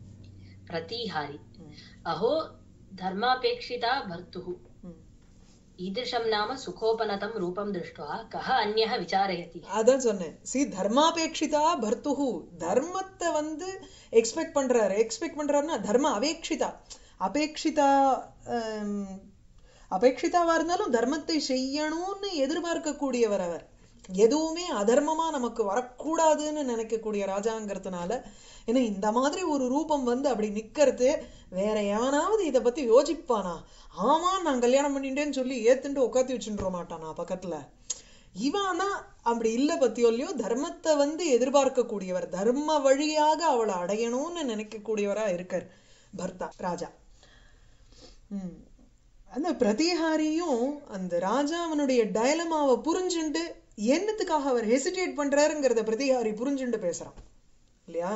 प्रतिहारी अहो धर्मापेक्षिता भर्तुः ம். ईदृशं नाम सुखोपनतं रूपं दृष्ट्वा कः अन्यः विचारयति அதான் சொன்னேன் சி தர்மாபேட்சிதா பர்த்துஹு தர்மத்தை வந்து எக்ஸ்பெக்ட் பண்றாரு எக்ஸ்பெக்ட் பண்றாருன்னா தர்ம அபேட்சிதா அபேட்சிதா ஆம், அபேட்சிதாவா இருந்தாலும் தர்மத்தை செய்யணும்னு எதிர்பார்க்கக்கூடியவர் அவர் எதுவுமே அதர்மமா நமக்கு வரக்கூடாதுன்னு நினைக்கக்கூடிய ராஜாங்கிறதுனால ஏன்னா இந்த மாதிரி ஒரு ரூபம் வந்து அப்படி நிக்கிறது வேற எவனாவது இதை பத்தி யோசிப்பானா ஆமா நான் கல்யாணம் பண்ணிட்டேன்னு சொல்லி ஏத்துண்டு உட்காத்தி வச்சுட்டு மாட்டானா பக்கத்துல இவானா அப்படி இல்ல பத்தியோல்லையோ தர்மத்தை வந்து எதிர்பார்க்கக்கூடியவர் தர்ம வழியாக அவளை அடையணும்னு நினைக்கக்கூடியவரா இருக்கார் பர்த்தா ராஜா ம். அந்த பிரதிஹாரியும் அந்த ராஜா அவனுடைய டயலமாவை புரிஞ்சுண்டு என்னத்துக்காக அவர் ஹெசிடேட் பண்றாருங்கிறத பிரதிஹாரி புரிஞ்சுண்டு பேசுறான் இல்லையா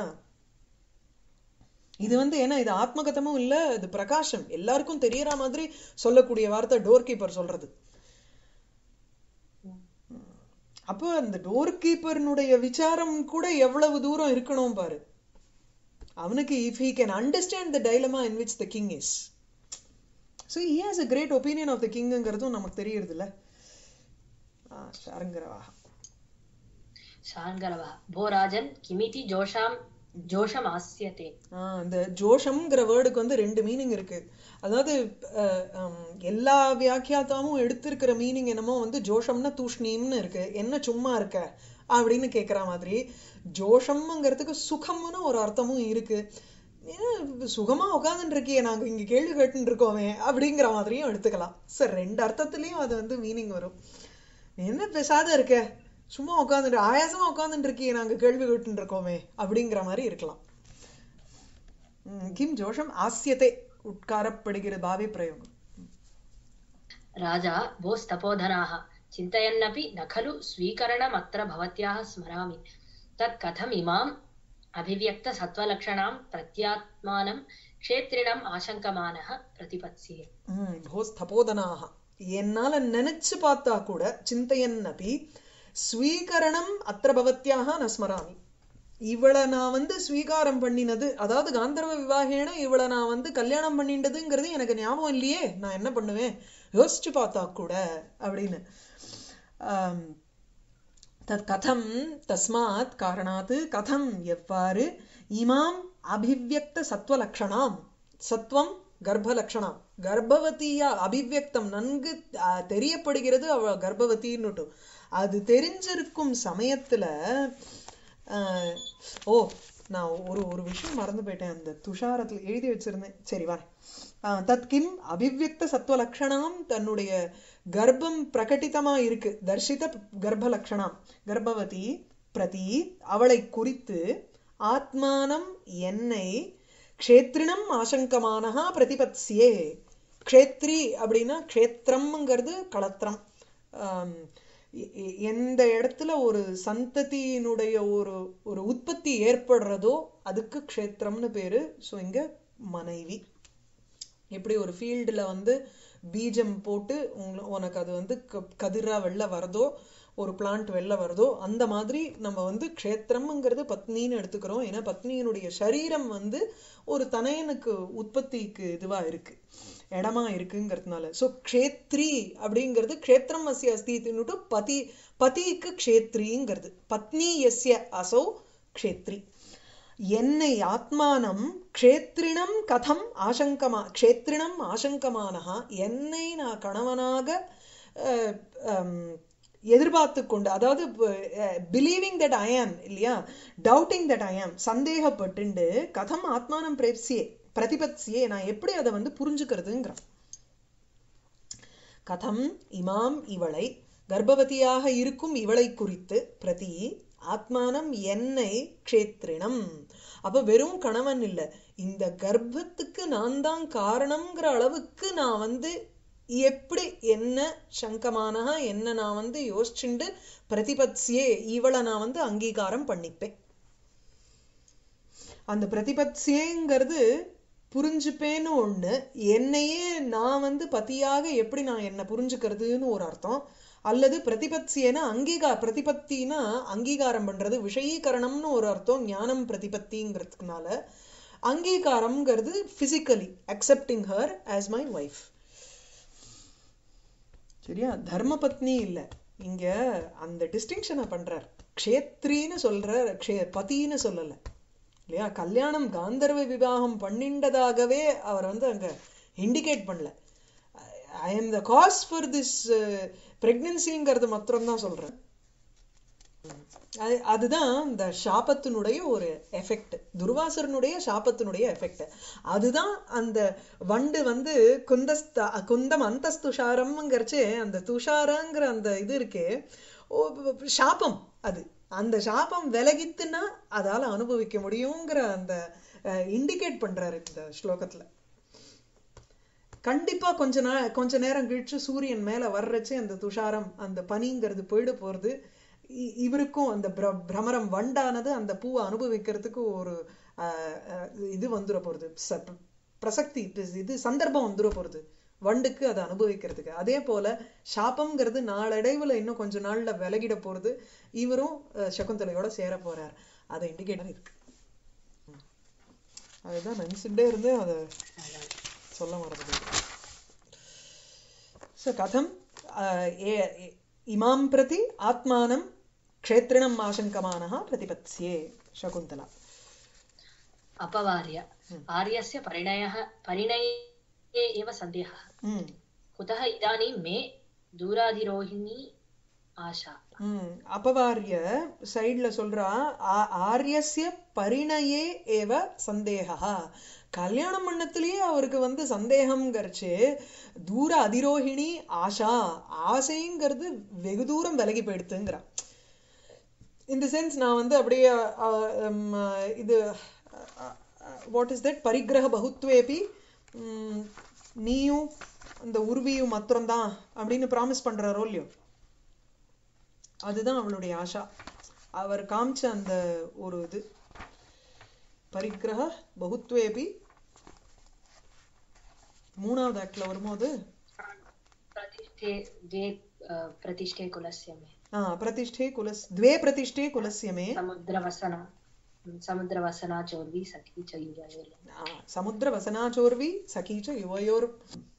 இது வந்து ஏன்னா இது ஆத்மகதமும் இல்ல இது பிரகாசம் எல்லாருக்கும் தெரியற மாதிரி சொல்லக்கூடிய வார்த்தை டோர் கீப்பர் சொல்றது அப்போ அந்த டோர் கீப்பர்னுடைய விசாரம் கூட எவ்வளவு தூரம் இருக்கணும் பாரு அவனுக்கு if he can understand the dilemma in which the king is so he has a great opinion of the கிங்ங்கிறதும் நமக்கு தெரியறதில்ல ஷாருங்கிறவா शार्ङ्गरवः भो राजन् किमिति जोषां जोषमास्यते ஆஹ் இந்த ஜோஷம்ங்கிற வேர்டுக்கு வந்து ரெண்டு மீனிங் இருக்கு அதாவது அஹ், ஹம், எல்லா வியாக்கியாத்தாவும் எடுத்திருக்கிற மீனிங் என்னமோ வந்து ஜோஷம்னா தூஷ்ணீம்னு இருக்கு என்ன சும்மா இருக்க அப்படின்னு கேக்குற மாதிரி ஜோஷம்ங்கிறதுக்கு சுகம்னு ஒரு அர்த்தமும் இருக்கு ஏன் சுகமா உட்காந்துட்டு இருக்கியே நாங்க இங்க கேள்வி கேட்டுட்டு இருக்கோமே அப்படிங்கிற மாதிரியும் எடுத்துக்கலாம் சார் ரெண்டு அர்த்தத்துலயும் அது வந்து மீனிங் வரும் நீ என்ன பேசாத இருக்க சும்மா உட்காந்துட்டு ஆயாசமா உட்காந்துட்டு இருக்கியே நாங்க கேள்வி கேட்டுட்டு இருக்கோமே அப்படிங்கிற மாதிரி இருக்கலாம் ம், கிம் ஜோஷம் ஆசியத்தை உட்காரப்படுகிற பாவி பிரயோகம் राजा भोस्तपोधनाः चिन्तयन्नपि न खलु स्वीकरणमत्र भवत्याः स्मरामि तत् कथम् इमाम् अभिव्यक्तसत्त्वलक्षणां प्रत्यात्मानं क्षेत्रिणम् आशङ्कमानः प्रतिपत्स्ये ம், போஸ் தபோதனாக என்னால நினைச்சு பார்த்தா கூட சிந்தையன் அப்பி ஸ்வீகரணம் அத்திர பவத்யாக ந ஸ்மராமி இவளை நான் வந்து ஸ்வீகாரம் பண்ணினது அதாவது காந்தர்வ விவாகேன இவளை நான் வந்து கல்யாணம் பண்ணிண்டதுங்கிறது எனக்கு ஞாபகம் இல்லையே நான் என்ன பண்ணுவேன் யோசிச்சு பார்த்தா கூட அப்படின்னு ஆம், தத் கதம் தஸ்மாத் காரணாத் கதம் எவ்வாறு இமாம் அபிவியக்த சத்வலக்ஷணாம் சத்வம் கர்ப்பலக்ஷணம் கர்ப்பவதியா அபிவியக்தம் நன்கு ஆ, தெரியப்படுகிறது அவ கர்ப்பவதின்னுட்டு அது தெரிஞ்சிருக்கும் சமயத்துல ஆ, ஓ நான் ஒரு ஒரு விஷயம் மறந்து போயிட்டேன் அந்த துஷாரத்துல எழுதி வச்சிருந்தேன் சரி வரேன் ஆ, தத் கிம் அபிவியக்த சத்வலக்ஷணாம் தன்னுடைய கர்ப்பம் பிரகட்டிதமா இருக்கு தர்ஷித கர்ப்பலக்ஷணாம் கர்ப்பவதி பிரதி அவளை குறித்து ஆத்மானம் என்னை க்ஷேத்ரிணம் ஆசங்கமானஹா பிரதிபத்ஸ்யே க்ஷேத்ரி அப்படின்னா க்ஷேத்திரம்ங்கிறது களத்திரம் ஆம், எ- எ- எந்த இடத்துல ஒரு சந்ததியினுடைய ஒரு ஒரு உற்பத்தி ஏற்படுறதோ அதுக்கு க்ஷேத்திரம்னு பேரு ஸோ இங்க மனைவி எப்படி ஒரு ஃபீல்டுல வந்து பீஜம் போட்டு உங்கள- உனக்கு அது வந்து க- கதிரா வெளில வருதோ ஒரு பிளான்ட் வெளில வருதோ அந்த மாதிரி நம்ம வந்து க்ஷேத்திரம்ங்கிறது பத்னின்னு எடுத்துக்கிறோம் ஏன்னா பத்னியினுடைய சரீரம் வந்து ஒரு தனையனுக்கு உற்பத்திக்கு இதுவா இருக்கு இடமா இருக்குங்கிறதுனால ஸோ க்ஷேத்ரி அப்படிங்கிறது க்ஷேத்திரம் அஸ்ய அஸ்தினுட்டு பதி பதிக்கு க்ஷேத்ரிங்கிறது பத்னி எஸ்ய அசௌ க்ஷேத்ரி என்னை ஆத்மானம் க்ஷேத்ரிணம் கதம் ஆசங்கமா க்ஷேத்ரிணம் ஆசங்கமானஹா என்னை நான் கணவனாக அஹ், ஹம், எதிர்பார்த்து கொண்டு அதாவது பிலீவிங் தட் ஐ ஆம் இல்லையா டவுட்டிங் தட் ஐ ஆம் சந்தேகப்பட்டுண்டு கதம் ஆத்மானம் பிரேப்சியே பிரதிபத்சியே நான் எப்படி அதை வந்து புரிஞ்சுக்கிறதுங்கிறான் கதம் இமாம் இவளை கர்ப்பவதியாக இருக்கும் இவளை குறித்து பிரதி ஆத்மானம் என்னை க்ஷேத்ரிணம் அப்ப வெறும் கணவன் இல்ல இந்த கர்ப்பத்துக்கு நான் தான் காரணம்ங்கிற அளவுக்கு நான் வந்து எப்படி என்ன சங்கமானஹா என்ன நான் வந்து யோசிச்சுண்டு பிரதிபத்சியே இவளை நான் வந்து அங்கீகாரம் பண்ணிப்பேன் அந்த பிரதிபத்சியேங்கிறது புரிஞ்சுப்பேன்னு ஒண்ணு என்னையே நான் வந்து பத்தியாக எப்படி நான் என்ன புரிஞ்சுக்கிறதுன்னு ஒரு அர்த்தம் அல்லது பிரதிபத்தியன அங்கீகா பிரதிபத்தினா அங்கீகாரம் பண்றது விஷயீகரணம்னு ஒரு அர்த்தம் ஞானம் பிரதிபத்திங்கிறதுக்குனால அங்கீகாரம்ங்கிறது physically accepting her as my wife சரியா தர்மபத்னி இல்ல இங்க அந்த டிஸ்டிங்ஷனை பண்றார் க்ஷேத்ரின்னு சொல்றார் க்ஷே பதின்னு சொல்லல இல்லையா கல்யாணம் காந்தர்வ விவாகம் பண்ணிண்டதாகவே அவர் வந்து அங்க இண்டிகேட் பண்ணல I am the cause for this பிரெக்னன்சிங்கிறது மாத்திரம்தான் சொல்றேன் அது அதுதான் இந்த சாபத்தினுடைய ஒரு எஃபெக்ட் துர்வாசரனுடைய சாபத்தினுடைய எஃபெக்ட் அதுதான் அந்த வண்டு வந்து குந்தஸ்த குந்தம் அந்தஸ்துஷாரம்ங்கிறச்சே அந்த துஷாரங்கிற அந்த இது இருக்கே ஓ, சாபம் அது அந்த சாபம் விலகித்துன்னா அதால அனுபவிக்க முடியுங்கிற அந்த இண்டிகேட் பண்றாரு இந்த ஸ்லோகத்துல கண்டிப்பா கொஞ்ச நா கொஞ்ச நேரம் கழிச்சு சூரியன் மேல வர்றச்சு அந்த துஷாரம் அந்த பனிங்கிறது போயிட போறது இ- இவருக்கும் அந்த பிர- பிரமரம் வண்டானது அந்த பூவை அனுபவிக்கிறதுக்கு ஒரு ஆஹ், ஆஹ், இது வந்துட போறது ச- பிரசக்தி இது சந்தர்ப்பம் வந்துட போறது வண்டுக்கு அதை அனுபவிக்கிறதுக்கு அதே போல சாபம்ங்கிறது நாளடைவுல இன்னும் கொஞ்ச நாள்ல விலகிட போறது இவரும் அஹ், சகுந்தலையோட சேர போறார் அதை இண்டிகேட் இருக்கு ம். அதுதான் நினைச்சுட்டே இருந்து அதை சொல்ல மறந்து ஸோ கதம் அஹ், ஏ- ஏ- இமாம் பிரதி ஆத்மானம் க்ஷேத்ரிணம் ஆசங்கமானः प्रतिपत्स्ये शकुन्तला अपवार्य आर्यस्य परिणयः परिणये एव सन्देहः ம் कुतः इदानीं मे दूराधिरोहिणी आशा ம் அபவாரிய சைடுல சொல்றா ஆ- ஆரியஸ்ய பரிணயே ஏவ சந்தேகா கல்யாணம் பண்ணத்திலேயே அவருக்கு வந்து சந்தேகம்ங்கிறச்சு தூர அதிரோகிணி ஆஷா ஆசைங்கிறது வெகு தூரம் விலகி போயிடுத்துங்கிறா இந்த சென்ஸ் நான் வந்து அப்படியே அ, ம், இது வாட் இஸ் தட் பரிகிரக பகுத்வேபி ம், நீயும் அந்த உருவியும் மாத்திரம்தான் அப்படின்னு ப்ராமிஸ் பண்றாரோ இல்லையோ அதுதான் அவளுடைய ஆஷா அவர் காமிச்ச அந்த ஒரு இது பரிகிரக பகுத்வேபி மூணாவது ஆக்ட்ல வரும்போது प्रतिष्ठे द्वे अ, प्रतिष्ठे कुलस्य मे ஆ பிரதிஷ்டே குலஸ் द्वे प्रतिष्ठे कुलस्य मे समुद्रवसना समुद्रवसना चोर्वी सखी च युवयोर्यम् ஆ, சமுத்திர வசனாச்சோர்வி சகீச்ச யுவயோர்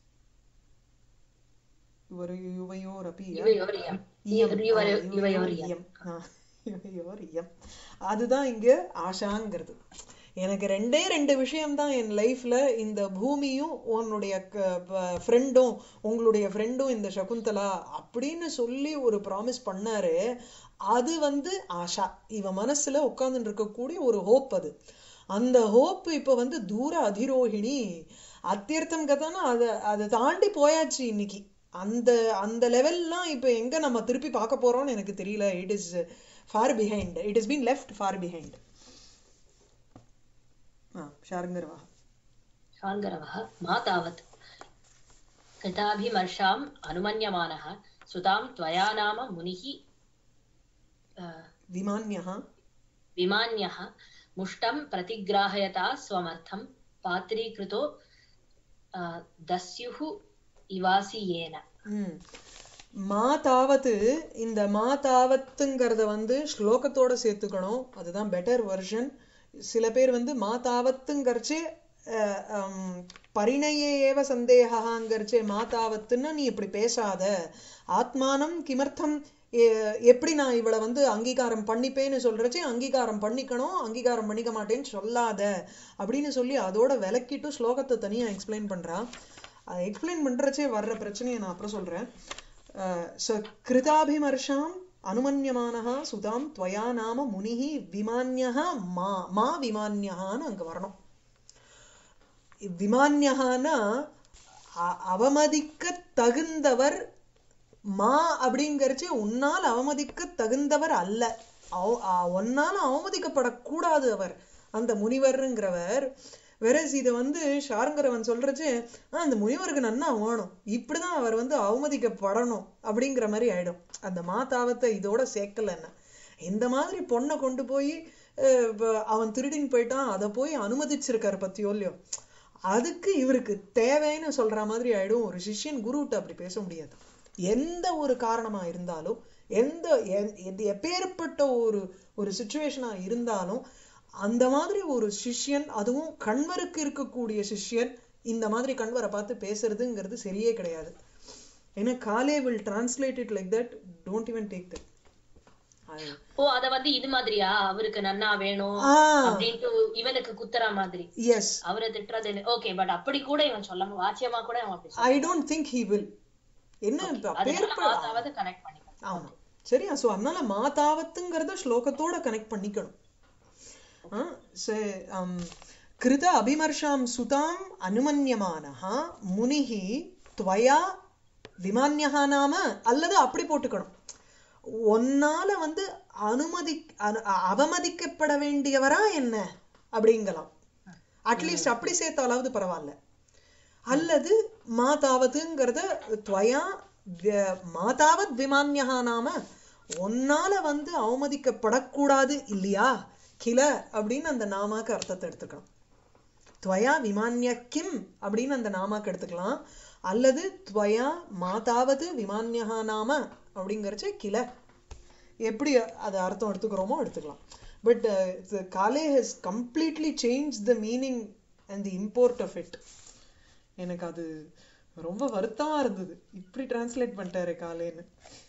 யுவர் யுவயோரபி युवयोर्यम् இயம். ஆ, युवयो- யுவயோர் युवयोर्यम् இயம். ஆ, யுவயோர் இயம். அதுதான் இங்க ஆஷாங்கிறது எனக்கு ரெண்டே ரெண்டு விஷயம்தான் என் லைஃப்ல இந்த பூமியும் உன்னுடைய ஃப்ரெண்டும் உங்களுடைய ஃப்ரெண்டும் இந்த சகுந்தலா அப்படின்னு சொல்லி ஒரு ப்ராமிஸ் பண்ணாரு அது வந்து ஆஷா இவ மனசுல உட்கார்ந்துட்டு இருக்கக்கூடிய ஒரு ஹோப் அது அந்த ஹோப் இப்ப வந்து தூர அதிரோகிணி அத்தியர்த்தம் கதானா அதை அதை தாண்டி போயாச்சு இன்னைக்கு அந்த அந்த லெவல்லாம் இப்ப எங்க நம்ம திருப்பி பார்க்க போறோம்னு எனக்கு தெரியல it is far behind it is been left far behind Sharngarava शार्ङ्गरवः मा तावत् कृताभिमर्शाम् अनुमन्यमानः सुतां त्वया नाम मुनिः अ, விமான்யா विमान्यः मुष्टं प्रतिग्राहयता स्वमर्थं पात्रीकृतो अ, दस्युः इवासि येन ம் மா தாவத்து இந்த மா தாவத்துங்கிறத வந்து ஸ்லோகத்தோட சேர்த்துக்கணும் அதுதான் பெட்டர் வெர்ஷன் சில பேர் வந்து மா தாவத்துங்கிறச்சே அஹ், ஹம், பரிணயே ஏவ சந்தேகாங்கிறச்சே மா தாவத்துன்னு நீ இப்படி பேசாத ஆத்மானம் கிமர்த்தம் எ- எப்படி நான் இவளை வந்து அங்கீகாரம் பண்ணிப்பேன்னு சொல்றச்சே அங்கீகாரம் பண்ணிக்கணும் அங்கீகாரம் பண்ணிக்க மாட்டேன்னு சொல்லாத அப்படின்னு சொல்லி அதோட விளக்கிட்டு ஸ்லோகத்தை தனியா எக்ஸ்பிளைன் பண்றா அதை எக்ஸ்பிளைன் பண்றச்சே வர்ற பிரச்சனையை நான் அப்புறம் சொல்றேன் அஹ் so கிருதாபிமர்ஷாம் அனுமன்யமானஹா சுதாம் துவயா நாம முனிஹி விமான்யஹா மா மா விமான்யஹான்னு அங்க வரணும் விமான்யஹானா அ- அவமதிக்க தகுந்தவர் மா அப்படிங்கறச்சு உன்னால் அவமதிக்க தகுந்தவர் அல்ல அவ- அ- உன்னால் அவமதிக்கப்படக்கூடாது அவர் அந்த முனிவர்ங்கிறவர் வெரஸ் இதை வந்து ஷாருங்கிறவன் சொல்றச்சு "ஆ, அந்த முனிவருக்கு நன்னா வேணும் இப்படிதான் அவர் வந்து அவமதிக்கப்படணும் அப்படிங்கிற மாதிரி ஆயிடும் அந்த மாதாவத்தை இதோட சேர்க்கல என்ன இந்த மாதிரி பொண்ணை கொண்டு போய் அஹ், இப்ப அவன் திருடின்னு போயிட்டான் அதை போய் அனுமதிச்சிருக்காரு பத்தியோ இல்லையோ அதுக்கு இவருக்கு தேவைன்னு சொல்ற மாதிரி ஆயிடும் ஒரு சிஷ்யன் குருகிட்ட அப்படி பேச முடியாது எந்த ஒரு காரணமா இருந்தாலும் எந்த எ- எது எப்பேற்பட்ட ஒரு ஒரு சுச்சுவேஷனா இருந்தாலும் அந்த மாதிரி ஒரு சிஷ்யன் அதுவும் கண்வருக்கு இருக்கக்கூடிய சிஷ்யன் இந்த மாதிரி கண்வரை பார்த்து பேசுறதுங்கிறது சரியே கிடையாது ஏன்னா Kale will translate it like that don't even take that ஓ அத வந்து இது மாதிரியா அவருக்கு நன்னா வேணும் ஆ அப்படின்ட்டு இவனுக்கு குத்துற மாதிரி எஸ் அவரை திட்டுறது ஓகே பட் அப்படி கூட இவன் சொல்ல வாச்சியமா கூட அவன் அப்படி I don't think he will என்ன இப்ப அதனால பேர் மாதாவது கனெக்ட் பண்ணிக்கலாம் ஆமா சரியா சோ அதனால மாதாவத்துங்கிறத ஸ்லோகத்தோட கனெக்ட் பண்ணிக்கணும் ஆ, சே- ஆம், கிருத அபிமர்ஷாம் சுதாம் அனுமன்யமானஹ முனிஹி துவயா விமான்யஹா நாம அல்லது அப்படி போட்டுக்கணும் ஒன்னால வந்து அனுமதி அனு- அ- அவமதிக்கப்பட வேண்டியவரா என்ன அப்படிங்கலாம் அட்லீஸ்ட் அப்படி சேர்த்தாலாவது பரவாயில்ல அல்லது மாதாவதுங்கிறத துவயா வ்ய- மாதாவத் விமான்யா நாம ஒன்னால வந்து அவமதிக்கப்படக்கூடாது இல்லையா கில அப்படின்னு அந்த நாமாக்கு அர்த்தத்தை எடுத்துக்கலாம் துவயா விமான்ய கிம் அப்படின்னு அந்த நாமாக்கு எடுத்துக்கலாம் அல்லது துவயா மாதாவது விமான்யா நாம அப்படிங்கறச்ச கில எப்படி அது அர்த்தம் எடுத்துக்கிறோமோ எடுத்துக்கலாம் but Kale has completely change the meaning and the import of it எனக்கு அது ரொம்ப வருத்தமா இருந்தது இப்படி டிரான்ஸ்லேட் பண்ணிட்டாரு காலேன்னு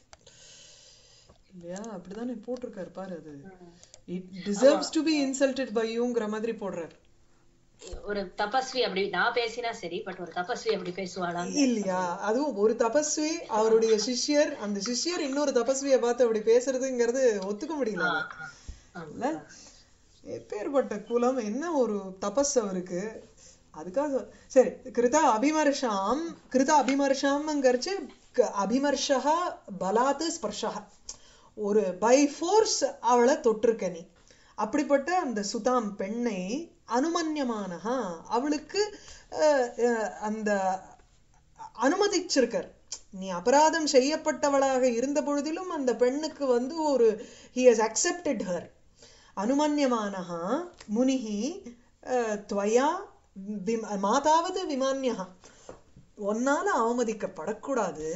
இல்லையா அப்படிதானே போட்டிருக்காரு பாரு அது it deserves to be insulted by யூங்கிற மாதிரி போடுறாரு ஒரு தபஸ்வி அப்படி நான் பேசினா சரி பட் ஒரு தபஸ்வி அப்படி பேசுவாளா இல்லையா அதுவும் ஒரு தபஸ்வி அவருடைய சிஷ்யர் அந்த சிஷ்யர் இன்னொரு தபஸ்வியை பார்த்து அப்படி பேசுறதுங்கிறது ஒத்துக்க முடியல இல்ல எப்பேற்பட்ட குலம் என்ன ஒரு தபஸ் அவருக்கு அதுக்காக சரி கிருத அபிமர்ஷாம் கிருத அபிமர்ஷாம்ங்கிறச்சு க- அபிமர்ஷா பலாத்து ஸ்பர்ஷா ஒரு பை ஃபோர்ஸ் அவளை தொட்டிருக்க நீ அப்படிப்பட்ட அந்த சுதாம் பெண்ணை அனுமன்யமானஹா அவளுக்கு அஹ், அஹ், அந்த அனுமதிச்சிருக்கார் நீ அபராதம் செய்யப்பட்டவளாக இருந்த பொழுதிலும் அந்த பெண்ணுக்கு வந்து ஒரு ஹி ஹஸ் அக்செப்டட் ஹர் அனுமன்யமானஹா முனிஹி அஹ், துவயா விம- மாதாவது விமான்யா ஒன்னால அவமதிக்கப்படக்கூடாது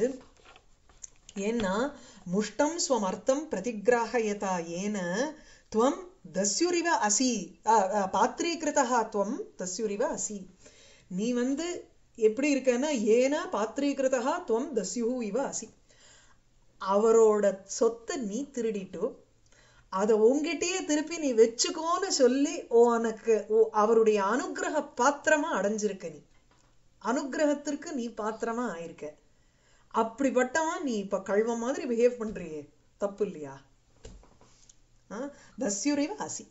ஏன்னா முஷ்டம் ஸ்வமர்த்தம் பிரதிகிராஹயதா ஏன துவம் தஸ்யுரிவ அசி அ, அ, பாத்ரீகிருதா துவம் தஸ்யுரிவ அசி நீ வந்து எப்படி இருக்கன்னா ஏன பாத்ரீகிருதா துவம் தஸ்யுஹு இவ அசி அவரோட சொத்தை நீ திருடிட்டு அதை உங்ககிட்டயே திருப்பி நீ வச்சுக்கோன்னு சொல்லி உனக்கு ஓ- அவருடைய அனுக்கிரக பாத்திரமா அடைஞ்சிருக்க நீ அனுக்கிரகத்திற்கு நீ பாத்திரமா ஆயிருக்க அப்படிப்பட்டவன் நீ இப்ப கழ்வ மாதிரி பிஹேவ் பண்றியே தப்பு இல்லையா தஸ்யுரிவ அசி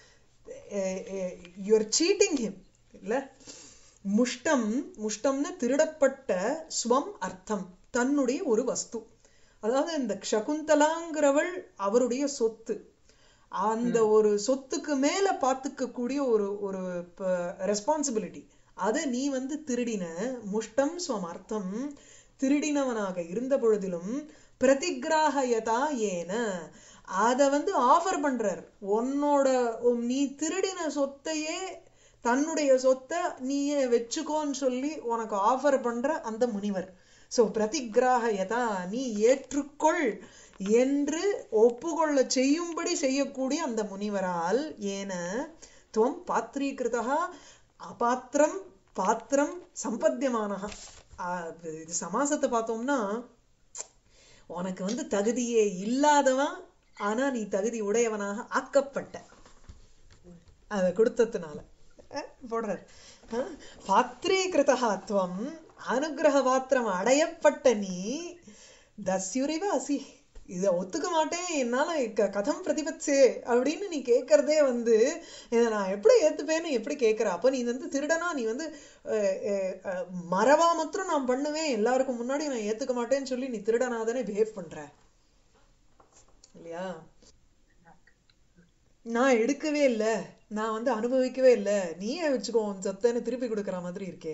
யூஆர் சீட்டிங் ஹிம் இல்ல முஷ்டம் முஷ்டம்னு திருடப்பட்ட ஸ்வம் அர்த்தம் தன்னுடைய ஒரு வஸ்து அதாவது இந்த சகுந்தலாங்கிறவள் அவருடைய சொத்து அந்த ஒரு சொத்துக்கு மேல பாத்துக்க கூடிய ஒரு ஒரு ரெஸ்பான்சிபிலிட்டி அதை நீ வந்து திருடின முஷ்டம் ஸ்வம் அர்த்தம் திருடினவனாக இருந்த பொழுதிலும் பிரதிகிராஹயதா ஏன அத வந்து ஆஃபர் பண்றார் உன்னோட உம் நீ திருடின சொத்தையே தன்னுடைய சொத்தை நீயே வச்சுக்கோன்னு சொல்லி உனக்கு ஆஃபர் பண்ற அந்த முனிவர் சோ பிரதிகிராஹயதா நீ ஏற்றுக்கொள் என்று ஒப்புக்கொள்ள செய்யும்படி செய்யக்கூடிய அந்த முனிவரால் ஏன துவம் பாத்ரீகிருதா அபாத்திரம் பாத்திரம் சம்பத்தியமானஹா அது இது சமாசத்தை பார்த்தோம்னா உனக்கு வந்து தகுதியே இல்லாதவன் ஆனா நீ தகுதி உடையவனாக ஆக்கப்பட்ட அதை கொடுத்ததுனால அஹ் போடுறார் அஹ் பாத்திரீகிருதா துவம் அனுகிரக பாத்திரம் அடையப்பட்ட நீ தஸ்யுரிவ அசி இதை ஒத்துக்க மாட்டேன் என்னால க- கதம் பிரதிபத்சே அப்படின்னு நீ கேட்கறதே வந்து இதை நான் எப்படி ஏத்துப்பேன்னு எப்படி கேட்கற அப்ப நீ வந்து திருடனா நீ வந்து அஹ், அஹ், அஹ், மறவா மாத்திரம் நான் பண்ணுவேன் எல்லாருக்கும் முன்னாடி நான் ஏத்துக்க மாட்டேன்னு சொல்லி நீ திருடனா தானே பிஹேவ் பண்ற இல்லையா நான் எடுக்கவே இல்ல நான் வந்து அனுபவிக்கவே இல்ல நீயே வச்சுக்கோ உன் சொத்தைன்னு திருப்பி கொடுக்கற மாதிரி இருக்கே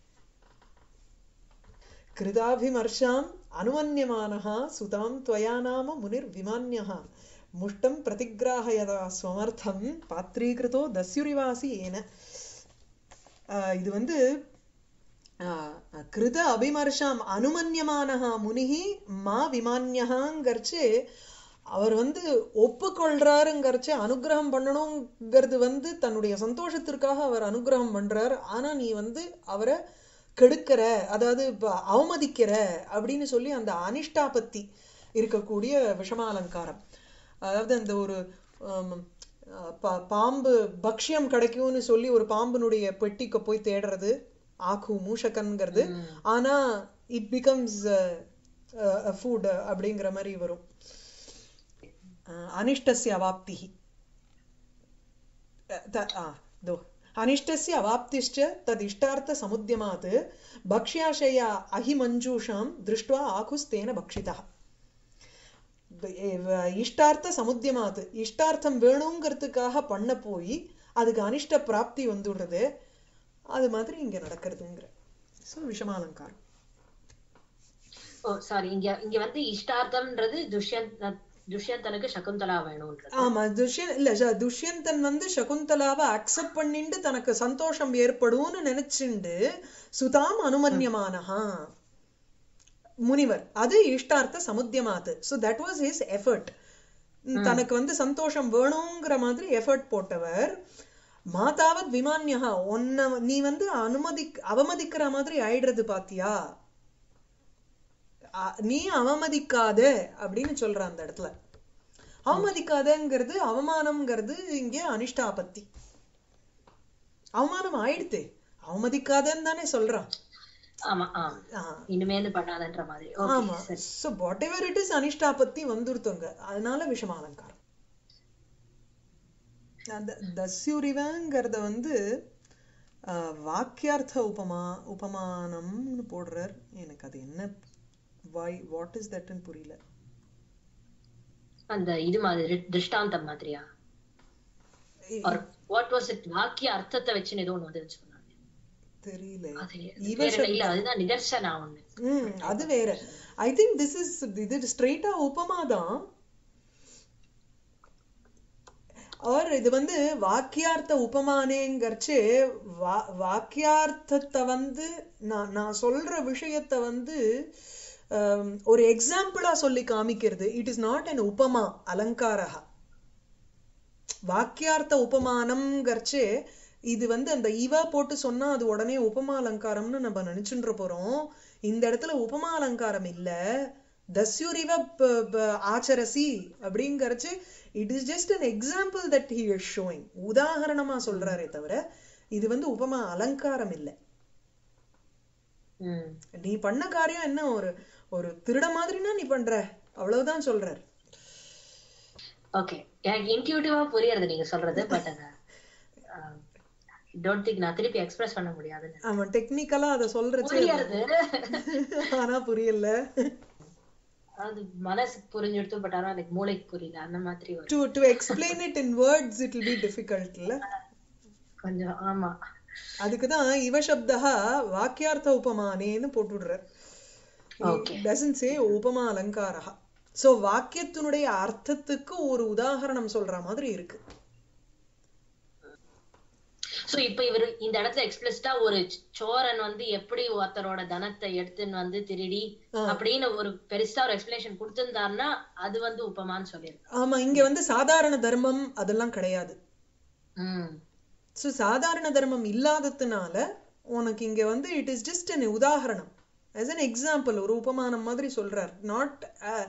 கிருதாபிமர்ஷாம் அனுமன்யமானः சுதாம் त्वया நாம முனிர் விமான்யः முஷ்டம் பிரதிகிராஹயதா ஸ்வமர்த்தம் பாத்ரீகிருதோ தஸ்யுரிவாசி ஏன ஆஹ் இது வந்து ஆஹ் கிருத அபிமர்ஷாம் அனுமன்யமானः முனிஹி மா விமான்யஹாங்கிறச்சு அவர் வந்து ஒப்புக்கொள்றாருங்கிறச்சு அனுகிரகம் பண்ணணுங்கிறது வந்து தன்னுடைய சந்தோஷத்திற்காக அவர் அனுகிரகம் பண்றார் ஆனா நீ வந்து அவரை கெடுக்கிற அதாவது இப்ப அவமதிக்கிற அப்படின்னு சொல்லி அந்த அனிஷ்டாபத்தி இருக்கக்கூடிய விஷமாலங்காரம் அதாவது அந்த ஒரு ஆம், அஹ், பா- பாம்பு பக்ஷ்யம் கிடைக்கும்னு சொல்லி ஒரு பாம்பினுடைய பெட்டிக்கு போய் தேடுறது ஆக்கு மூஷகன்கிறது ஆனா இட் பிகம்ஸ் ஃபுட் அப்படிங்கிற மாதிரி வரும் அஹ், அனிஷ்டஸ்ய அவாப்தி त- आ, दो अनिष्टस्य अवाप्तिश्च तदिष्टार्थसमुद्यमात् भक्ष्याशया अहिमञ्जूषां दृष्ट्वा आकुस्तेन भक्षितः இஷ்டார்த்த சமுத்தியமாத்து இஷ்டார்த்தம் வேணுங்கிறதுக்காக பண்ண போய் அதுக்கு அனிஷ்ட பிராப்தி வந்துடுறது அது மாதிரி இங்க நடக்கிறதுங்கிற ஸோ விஷமாலங்காரம் ஓ சாரி இங்க இங்க வந்து இஷ்டார்த்தம்ன்றது துஷ்யந்த் துஷ்யந்தனுக்கு சகுந்தலா வேணும்ன்றது ஆமா துஷ்யன் இல்ல ச- துஷ்யந்தன் வந்து சகுந்தலாவை அக்செப்ட் பண்ணிண்டு தனக்கு சந்தோஷம் ஏற்படும்னு நினைச்சுண்டு சுதாம் அனுமன்யமானஹா முனிவர் அது இஷ்டார்த்த சமுத்தியமாத்து so that was his effort தனக்கு வந்து சந்தோஷம் வேணுங்கிற மாதிரி எஃபர்ட் போட்டவர் மாதாவத் விமான்யஹா உன்னை நீ வந்து அனுமதி அவமதிக்கிற மாதிரி ஆயிடுறது பாத்தியா அ- நீ அவமதிக்காத அப்படின்னு சொல்ற அந்த இடத்துல அவமதிக்காதங்கிறது அவமானம்ங்கிறது இங்கே அனிஷ்டாபத்தி அவமானம் ஆயிடுத்து அவமதிக்காதன்னு தானே சொல்றான் ஆமா ஆ ஆ, இனிமேந்து பண்ணாதன்ற மாதிரி ஆமா ஓகே சரி so whatever it is அனிஷ்டாபத்தி வந்துருத்தோங்க அதனால விஷம அலங்காரம் அந்த தஸ்யுரிவங்கிறத வந்து ஆ, வாக்கியார்த்த உபமா உபமானம்னு போடுறார் எனக்கு அது என்ன வாய் வாட் இஸ் தட்னு புரியல அந்த இது மாதிரி திருஷ்டாந்தம் மாதிரியா ஆர் வாட் வாஸ் இட் வாக்கிய அர்த்தத்தை வச்சு ஏதோ ஒண்ணு வந்து சொன்னாங்க தெரியல அது இவ வேற இல்ல, இல்ல அதுதான் நிதர்சனா ஒண்ணு ம் அது வேற ஐ திங்க் திஸ் இஸ் இது ஸ்ட்ரெயிட்டா உபமா தான் ஆர் இது வந்து வாக்கியார்த்த உபமானேங்கர்ச்சு வா வாக்கியார்த்தத்தை வந்து நான் நான் சொல்ற விஷயத்தை வந்து ஆம், ஒரு எக்ஸாம்பிளா சொல்லி காமிக்கிறது இட் இஸ் நாட் an உபமா அலங்காரஹா வாக்கியார்த்த உபமானம்ங்கிறச்சு இது வந்து அந்த இவா போட்டு சொன்னா அது உடனே உபமா அலங்காரம்னு நம்ம நினைச்சுட்டு போறோம் இந்த இடத்துல உபமா அலங்காரம் இல்ல தஸ்யுரிவ ப- ப- ஆச்சரசி அப்படிங்கறச்சு it is just an example that he is showing உதாரணமா சொல்றாரே தவிர இது வந்து உபமா அலங்காரம் இல்ல ம் நீ பண்ண காரியம் என்ன ஒரு ஒரு திருட மாதிரினா நீ பண்ற அவ்வளவுதான் சொல்றார் ஓகே எனக்கு இன்ட்யூட்டிவா புரியுறது நீங்க சொல்றது பட் அந்த டோன்ட் திங்க் நான் திருப்பி எக்ஸ்பிரஸ் பண்ண முடியாதுன்னு அவன் டெக்னிக்கலா அதை சொல்றச்சு புரியுறது ஆனா புரியல அது மனசு புரிஞ்சுடுத்து பட் ஆனா எனக்கு மூளைக்கு புரியல அந்த மாதிரி ஒரு to to explain it in words it will be difficult இல்ல கொஞ்சம் ஆமா அதுக்கு தான் இவ சப்தா வாக்கியார்த்த உபமானேன்னு போட்டுடுறார் Okay. டசன்ட் சே உபமா அலங்காரா சோ வாக்கியத்தினுடைய அர்த்தத்துக்கு ஒரு உதாரணம் சொல்ற மாதிரி இருக்கு சோ இப்ப இவர் இந்த இடத்துல எக்ஸ்பிளஸ்டா ஒரு சோரன் வந்து எப்படி ஒருத்தரோட தனத்தை எடுத்துன்னு வந்து திருடி அப்படின்னு ஒரு பெருசா ஒரு எக்ஸ்பிளேஷன் கொடுத்திருந்தாருன்னா அது வந்து உப்பமான்னு சொல்லிருக்கு ஆமா இங்க வந்து சாதாரண தர்மம் அதெல்லாம் கிடையாது உம் சோ சாதாரண தர்மம் இல்லாததுனால உனக்கு இங்க வந்து இட் இஸ் ஜஸ்ட் an உதாரணம் as an எக்ஸாம்பிள் ஒரு உபமானம் மாதிரி சொல்றார் not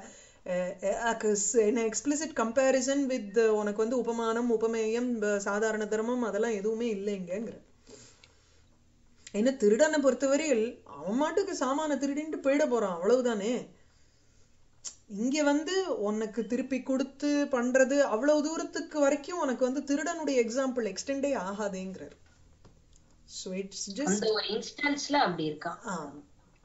in explicit comparison with உனக்கு வந்து உபமானம் உபமேயம் ப- சாதாரண தர்மம் அதெல்லாம் எதுவுமே இல்லைங்கங்கிற ஏன்னா திருடனை பொறுத்தவரையில் அவன் மாட்டுக்கு சாமான திருடின்ட்டு போயிட போறான் அவ்வளவுதானே இங்க வந்து உனக்கு திருப்பி கொடுத்து பண்றது அவ்வளவு தூரத்துக்கு வரைக்கும் உனக்கு வந்து திருடனுடைய எக்ஸாம்பிள் எக்ஸ்டெண்டே ஆகாதேங்கிறார் ஸோ இட்ஸ் ஜஸ்ட் அந்த ஒரு இன்ஸ்டன்ஸ்ல அப்படி இருக்கான் ஆம்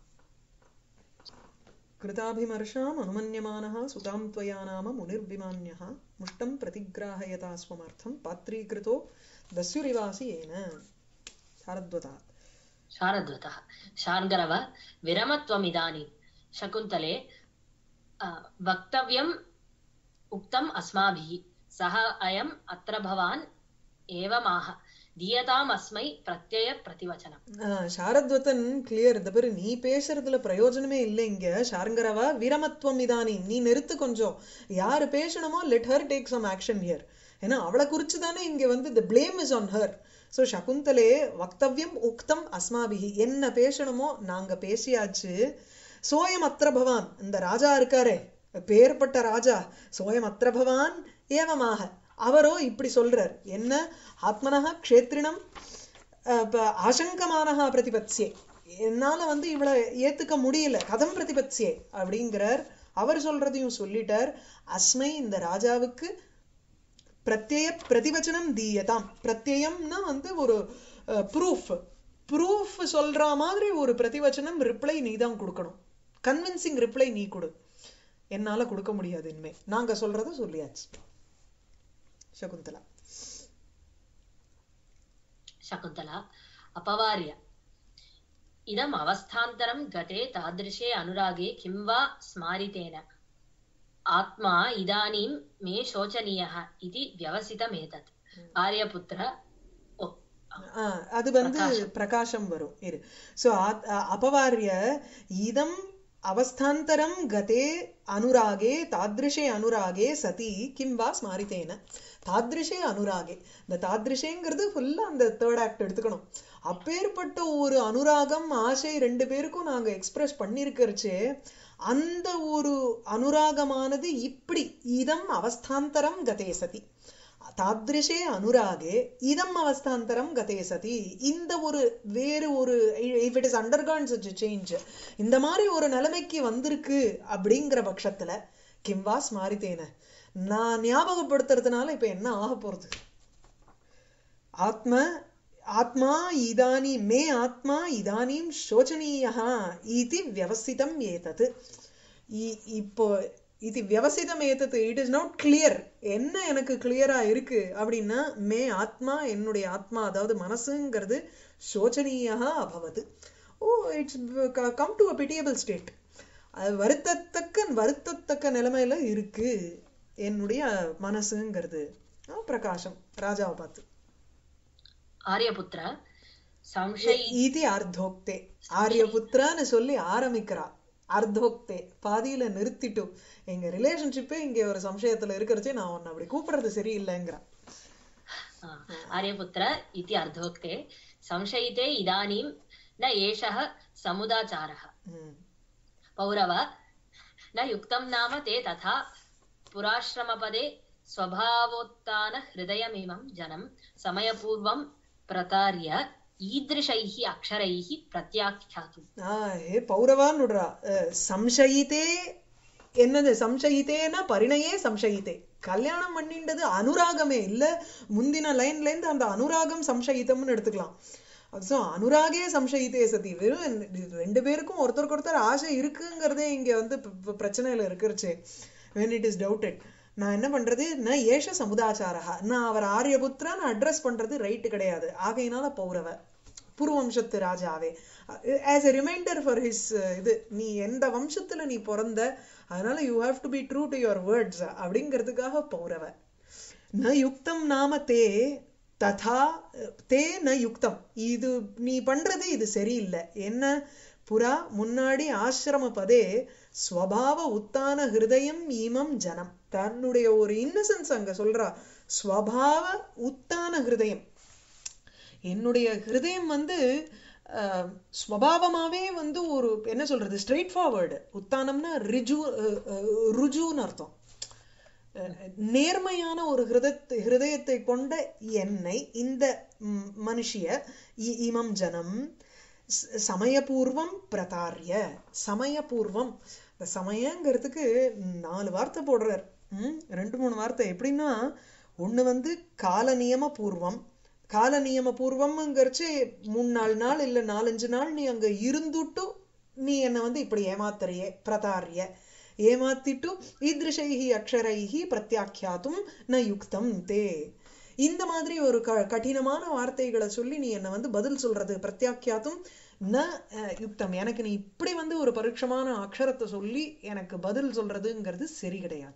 कृताभिमर्शाम् अनुमन्यमानः सुतां त्वया नाम मुनिर्विमान्यः मुष्टं प्रतिग्राहयता स्वमर्थं पात्रीकृतो दस्युरिवासि येन शारद्वता शारद्वतः शार्ङ्गरव विरमत्वमिदानीं शकुन्तले अ, वक्तव्यम् उक्तम् अस्माभिः सः अयम् अत्र भवान् एवमाह दीयताम् अस्मै प्रत्यय प्रतिवचनम् ஆஹ் சாரத்வதன் கிளியர் இந்த பேரு நீ பேசுறதுல பிரயோஜனமே இல்லை இங்க ஷார்ங்கரவா வீரமத்துவம் இதானி நீ நிறுத்து கொஞ்சம் யாரு பேசணுமோ let her take some action here ஏன்னா அவளை குறிச்சு தானே இங்க வந்து the blame is on her so சகுந்தலே வக்தவ்யம் உக்தம் அஸ்மாபிஹி என்ன பேசணுமோ நாங்க பேசியாச்சு சோயம் அத்திர பவான் இந்த ராஜா இருக்காரே பேர்பட்ட ராஜா சோயம் அத்திர பவான் ஏவமாக அவரோ இப்படி சொல்றார் என்ன ஆத்மனஹ க்ஷேத்ரிணம் அஹ், ப- ஆசங்கமானஹா பிரதிபத்யே என்னால வந்து இவளை ஏத்துக்க முடியல கதம் பிரதிபத்யே அப்படிங்கிறார் அவர் சொல்றதையும் சொல்லிட்டார் அஸ்மை இந்த ராஜாவுக்கு பிரத்யய பிரதிவச்சனம் தீயதாம் பிரத்யயம்னா வந்து ஒரு ப்ரூஃப் ப்ரூஃப் சொல்ற மாதிரி ஒரு பிரதிவச்சனம் ரிப்ளை நீ தான் கொடுக்கணும் கன்வின்சிங் ரிப்ளை நீ கொடு என்னால கொடுக்க முடியாது இனிமே நாங்க சொல்றத சொல்லியாச்சு சகுந்தலா शकुन्तला अपवार्य इदम् अवस्थान्तरं गते तादृशे अनुरागे किं वा स्मारितेन आत्मा इदानीं मे शोचनीयः इति व्यवसितमेतत् आर्यपुत्र ओ ஆ, அது வந்து பிரகாசம் வரும் இரு சோ அபவாரிய இதம் அவஸ்தாந்தரம் கதே அனுராகே தாத்ருஷே அனுராகே சதி கிம் வா ஸ்மாரித்தேன தாத்ருஷே அனுராகே இந்த தாத்ருஷேங்கிறது ஃபுல்லா அந்த தேர்ட் ஆக்ட் எடுத்துக்கணும் அப்பேற்பட்ட ஒரு அனுராகம் ஆசை ரெண்டு பேருக்கும் நாங்க எக்ஸ்பிரஸ் பண்ணிருக்கிறச்சே அந்த ஒரு அனுராகமானது இப்படி இதம் அவஸ்தாந்தரம் கதே சதி தாத்ருஷே அனுராகே இதம் அவஸ்தாந்தரம் கதே சதி இந்த ஒரு வேறு ஒரு if it is undergone such a change இந்த மாதிரி ஒரு நிலைமைக்கு வந்திருக்கு அப்படிங்கிற பட்சத்துல கிம்வா ஸ்மாரித்தேன நான் ஞாபகப்படுத்துறதுனால இப்ப என்ன ஆக போறது ஆத்ம ஆத்மா இதானி மே ஆத்மா இதானீம் சோச்சனீயா இது வியவஸ்திதம் ஏதது இ- இப்போ இது வியவசிதம் ஏத்தது இட் இஸ் நாட் கிளியர் என்ன எனக்கு கிளியரா இருக்கு அப்படின்னா மே ஆத்மா என்னுடைய ஆத்மா அதாவது மனசுங்கிறது சோச்சனீயா அபவது oh it's come to a pitiable state அது வருத்தத்தக்க வருத்தத்தக்க நிலைமையில இருக்கு என்னுடைய மனசுங்கிறது ஆ, பிரகாசம் ராஜாவை பார்த்து आर्यपुत्र संशयि இது அர்த்தோக்தே ஆரியபுத்திரான்னு சொல்லி ஆரம்பிக்கிறா அர்த்தோக்தே பாதியில நிறுத்திட்டு எங்க ரிலேஷன்ஷிப்பே இங்க ஒரு சம்சயத்துல இருக்கிறச்சே நான் உன்னை அப்படி கூப்பிடுறது சரியில்லைங்கிறா आ, आर्यपुत्र इति अर्धोक्ते संशयिते इदानीं न एषः समुदाचारः ம். पौरव न युक्तं नाम ते तथा पुराश्रमपदे स्वभावोत्थानहृदयमिमं जनं समयपूर्वं प्रतार्य ईदृशैः अक्षरैः प्रत्याख्यातुम् ஆ, ஏ பௌரவான்னு விடுறா அஹ், சம்சயித்தே என்னது சம்சயித்தேனா பரிணையே சம்சயித்தே கல்யாணம் பண்ணின்றது அனுராகமே இல்ல முந்தின லைன்ல இருந்து அந்த அனுராகம் சம்சயித்தம்னு எடுத்துக்கலாம் ஸோ அனுராகே சம்சயித்தே சதி வெறும் இது ரெண்டு பேருக்கும் ஒருத்தருக்கு ஒருத்தர் ஆசை இருக்குங்கிறதே இங்க வந்து ப- ப- பிரச்சனையில இருக்கிறச்சே when it is doubted நான் என்ன பண்றது நான் ஏஷ சமுதாச்சாரா நான் அவர் ஆரியபுத்திரான்னு அட்ரஸ் பண்றது ரைட்டு கிடையாது ஆகையினால பௌரவ புருவம்சத்து ராஜாவே as a reminder for his இது நீ எந்த வம்சத்துல நீ பிறந்த அதனால you have to be true to your words அப்படிங்கிறதுக்காக பௌரவ ந யுக்தம் நாம தே ததா தே ந யுக்தம் இது நீ பண்றது இது சரியில்லை என்ன புறா முன்னாடி ஆசிரம பதே ஸ்வபாவ உத்தான ஹிருதயம் ஈமம் ஜனம் தன்னுடைய ஒரு இன்னசென்ஸ் அங்க சொல்றா ஸ்வபாவ உத்தான ஹிருதயம் என்னுடைய ஹிருதயம் வந்து அஹ், ஸ்வபாவமாவே வந்து ஒரு என்ன சொல்றது ஸ்ட்ரெயிட் ஃபார்வர்டு உத்தானம்னா ரிஜு அஹ், அஹ், ருஜுன்னு அர்த்தம் அஹ், நேர்மையான ஒரு ஹிருதத்தை ஹிருதயத்தை கொண்ட என்னை இந்த ம், மனுஷிய இ- இமம் ஜனம் ச- சமயபூர்வம் பிரதாரிய சமயபூர்வம் இந்த சமயங்கிறதுக்கு நாலு வார்த்தை போடுறார் ம், ரெண்டு மூணு வார்த்தை எப்படின்னா ஒண்ணு வந்து கால நியம பூர்வம் கால நியம பூர்வம்ங்கிறச்சு மூணு நாலு நாள் இல்ல நாலஞ்சு நாள் நீ அங்க இருந்துட்டு நீ என்னை வந்து இப்படி ஏமாத்துறியே பிரதாரிய ஏமாத்திட்டு ஈதிருஷைஹி அக்ஷரைஹி பிரத்யாக்கியாத்தும் ந யுக்தம் தே இந்த மாதிரி ஒரு க கடினமான வார்த்தைகளை சொல்லி நீ என்னை வந்து பதில் சொல்றது பிரத்யாக்கியாத்தும் ந அஹ், யுக்தம் எனக்கு நீ இப்படி வந்து ஒரு பருட்சமான அக்ஷரத்தை சொல்லி எனக்கு பதில் சொல்றதுங்கிறது சரி கிடையாது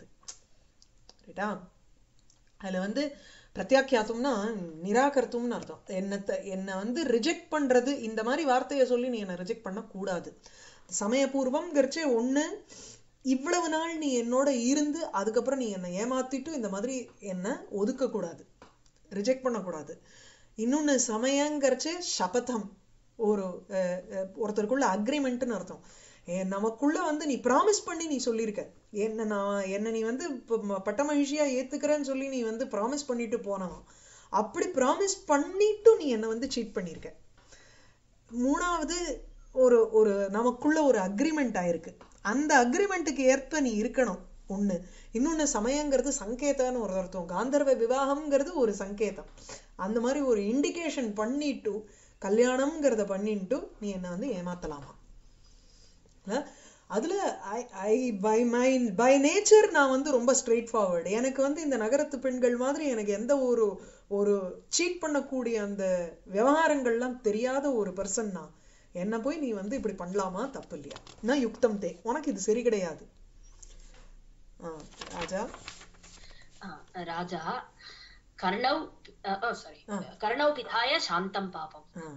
ரைட்டா அதுல வந்து பிரத்யாக்கியாத்தும்னா நிராகர்த்தும்னு அர்த்தம் என்னத்தை என்னை வந்து ரிஜெக்ட் பண்றது இந்த மாதிரி வார்த்தையை சொல்லி நீ என்னை ரிஜெக்ட் பண்ண கூடாது சமயபூர்வம்ங்கிறச்சே ஒண்ணு இவ்வளவு நாள் நீ என்னோட இருந்து அதுக்கப்புறம் நீ என்னை ஏமாத்திட்டு இந்த மாதிரி என்னை ஒதுக்க கூடாது ரிஜெக்ட் பண்ணக்கூடாது இன்னொன்னு சமயங்கிறச்சு சபதம் ஒரு அஹ், அஹ், ஒருத்தருக்குள்ள அக்ரிமெண்ட்னு அர்த்தம் ஏ, நமக்குள்ள வந்து நீ ப்ராமிஸ் பண்ணி நீ சொல்லியிருக்க என்ன நான் என்ன நீ வந்து இப்ப ம- பட்ட மகிழ்ச்சியா ஏத்துக்கிறேன்னு சொல்லி நீ வந்து ப்ராமிஸ் பண்ணிட்டு போனோம் அப்படி ப்ராமிஸ் பண்ணிட்டு நீ என்னை வந்து சீட் பண்ணியிருக்க மூணாவது ஒரு ஒரு நமக்குள்ள ஒரு அக்ரிமெண்ட் ஆயிருக்கு அந்த அக்ரிமெண்ட்டுக்கு ஏற்ப நீ இருக்கணும் ஒண்ணு இன்னொன்னு சமயங்கிறது சங்கேதம்னு ஒரு அர்த்தம் காந்தர்வ விவாகம்ங்கிறது ஒரு சங்கேதம் அந்த மாதிரி ஒரு இண்டிகேஷன் பண்ணிட்டு கல்யாணம்ங்கிறத பண்ணிட்டு நீ என்ன வந்து ஏமாத்தலாமா இல்ல? அதுல I I by my by nature நான் வந்து ரொம்ப ஸ்ட்ரெயிட் ஃபார்வர்டு எனக்கு வந்து இந்த நகரத்து பெண்கள் மாதிரி எனக்கு எந்த ஒரு ஒரு சீட் பண்ணக்கூடிய அந்த விவகாரங்கள்லாம் தெரியாத ஒரு பர்சன் நான் என்ன போய் நீ வந்து இப்படி பண்ணலாமா தப்பு இல்லையா நான் யுக்தம் தே உனக்கு இது சரி கிடையாது ஆ, ராஜா ஆ, ராஜா கர்ணௌ சாரி ஆ. கர்ணௌ பிதாய சாந்தம் பாபம் ஆ,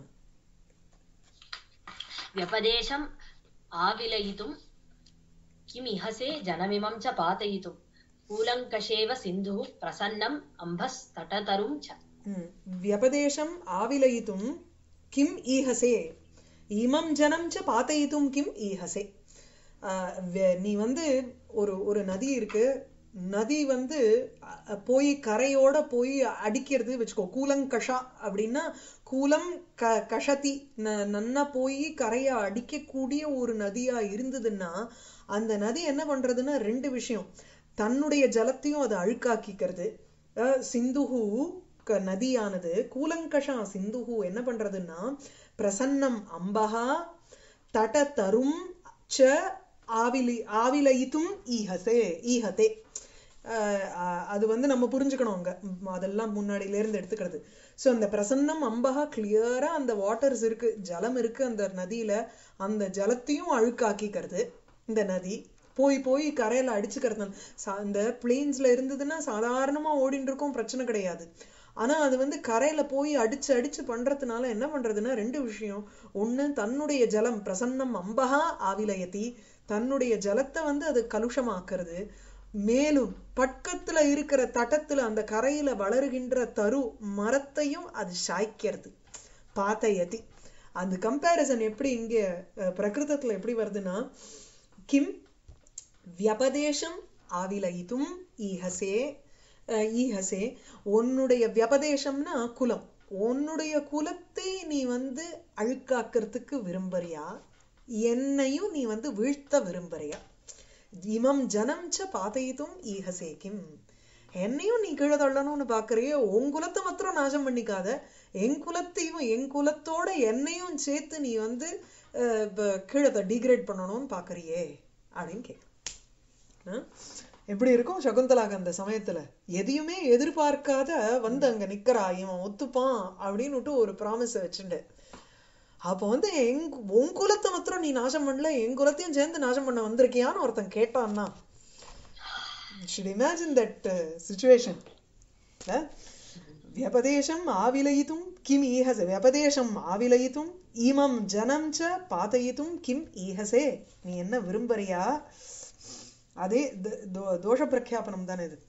व्यपदेशम् आविलयितुं किमिहसे जनमिमं च पातयितुं कूलङ्कषेव सिन्धुः प्रसन्नम् अम्भस्तटतरुं च ம். வியபதேசம் ஆவிலயித்தும் கிம் ஈஹசே இமம் ஜனம் ச பாத்தயித்தும் கிம் ஈஹசே ஆஹ் வெ- நீ வந்து ஒரு ஒரு நதி இருக்கு நதி வந்து அ, போய் கரையோட போய் அடிக்கிறது வச்சுக்கோ கூலங்கஷா அப்படின்னா கூலம் க கஷதி ந- நன்னா போய் கரையை அடிக்கக்கூடிய ஒரு நதியா இருந்ததுன்னா அந்த நதி என்ன பண்றதுன்னா ரெண்டு விஷயம் தன்னுடைய ஜலத்தையும் அது அழுக்காக்கிக்கிறது அஹ் சிந்துஹு க- நதியானது கூலங்கஷா சிந்துஹு என்ன பண்றதுன்னா பிரசன்னம் அம்பகா தட தரும் ச ஆவிலி ஆவிலயித்தும் ஈஹசே ஈஹதே அஹ் அஹ் அது வந்து நம்ம புரிஞ்சுக்கணும் அங்க ம், அதெல்லாம் முன்னாடியில இருந்து எடுத்துக்கிறது சோ அந்த பிரசன்னம் அம்பகா கிளியரா அந்த வாட்டர்ஸ் இருக்கு ஜலம் இருக்கு அந்த நதியில அந்த ஜலத்தையும் அழுக்காக்கிக்கிறது இந்த நதி போய் போய் கரையில அடிச்சுக்கிறது சா- இந்த பிளேன்ஸ்ல இருந்ததுன்னா சாதாரணமா ஓடிட்டு இருக்கும் பிரச்சனை கிடையாது ஆனா அது வந்து கரையில போய் அடிச்சு அடிச்சு பண்றதுனால என்ன பண்றதுன்னா ரெண்டு விஷயம் ஒண்ணு தன்னுடைய ஜலம் பிரசன்னம் அம்பகா ஆவிலயதி தன்னுடைய ஜலத்தை வந்து அது கலுஷமாக்குறது மேலும் பக்கத்துல இருக்கிற தட்டத்துல அந்த கரையில வளருகின்ற தரு மரத்தையும் அது சாய்க்கிறது பாத்தயதி அந்த கம்பேரிசன் எப்படி இங்க அஹ், பிரகிருதத்துல எப்படி வருதுன்னா கிம் வியபதேசம் ஆவிலயித்தும் ஈஹசே அஹ், ஈஹசே உன்னுடைய வியபதேசம்னா குலம் உன்னுடைய குலத்தை நீ வந்து அழுக்காக்குறதுக்கு விரும்புறியா என்னையும் நீ வந்து வீழ்த்த விரும்புறியா இமம் ஜனம் ச பாதையித்தும் ஈஹசே கிம் என்னையும் நீ கீழே தள்ளணும்னு பாக்குறியே உன் குலத்தை மாத்திரம் நாசம் பண்ணிக்காத என் குலத்தையும் என் குலத்தோட என்னையும் சேர்த்து நீ வந்து அஹ், ப- கீழே டிகிரேட் பண்ணணும்னு பாக்குறியே அப்படின்னு கேட்க எப்படி இருக்கும் சகுந்தலாக்கு அந்த சமயத்துல எதையுமே எதிர்பார்க்காத வந்து அங்க நிக்கிறா இவன் ஒத்துப்பான் அப்படின்னுட்டு ஒரு ப்ராமிஸ வச்சுண்டு அப்ப வந்து எங் உன் குலத்தை மாத்திரம் நீ நாசம் பண்ணல என் குலத்தையும் சேர்ந்து நாசம் பண்ண வந்திருக்கியான்னு ஒருத்தன் கேட்டான்னா ஷுட் இமேஜின் தட் சுச்சுவேஷன் व्यपदेशम् आविलयितुं किम् ईहसे व्यपदेशम् ஆவிலயித்தும் இமம் ஜனம் ச பாதயித்தும் கிம் ஈஹசே நீ என்ன விரும்புறியா அதே த- தோ- தோஷ பிரக்யாபனம் தானே இது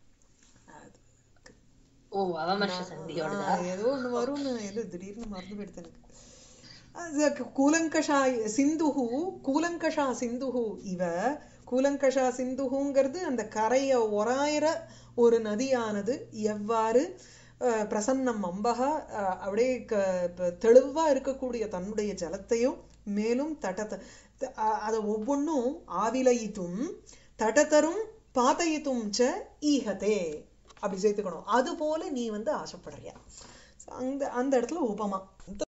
ஓ அவமர்ஷ சந்தியோட ஆ, ஏதோ ஒண்ணு வரும்னு எது திடீர்னு மறந்து போயிடுது எனக்கு அது கூலங்கஷா சிந்துஹு கூலங்கஷா சிந்துஹு இவ கூலங்கஷா சிந்துஹுங்கிறது அந்த கரைய ஒராயிர ஒரு நதியானது எவ்வாறு அஹ், பிரசன்னம் அம்பகா அஹ், அப்படியே க- ப- தெளிவா இருக்கக்கூடிய தன்னுடைய ஜலத்தையும் மேலும் தட்டத்த த- அ- அதை ஒவ்வொன்றும் ஆவிலயித்தும் தடதரும் பாதயித்தும் ச ஈஹதே அப்படி சேர்த்துக்கணும் அது போல நீ வந்து ஆசைப்படுறியா அந்த அந்த இடத்துல உபமா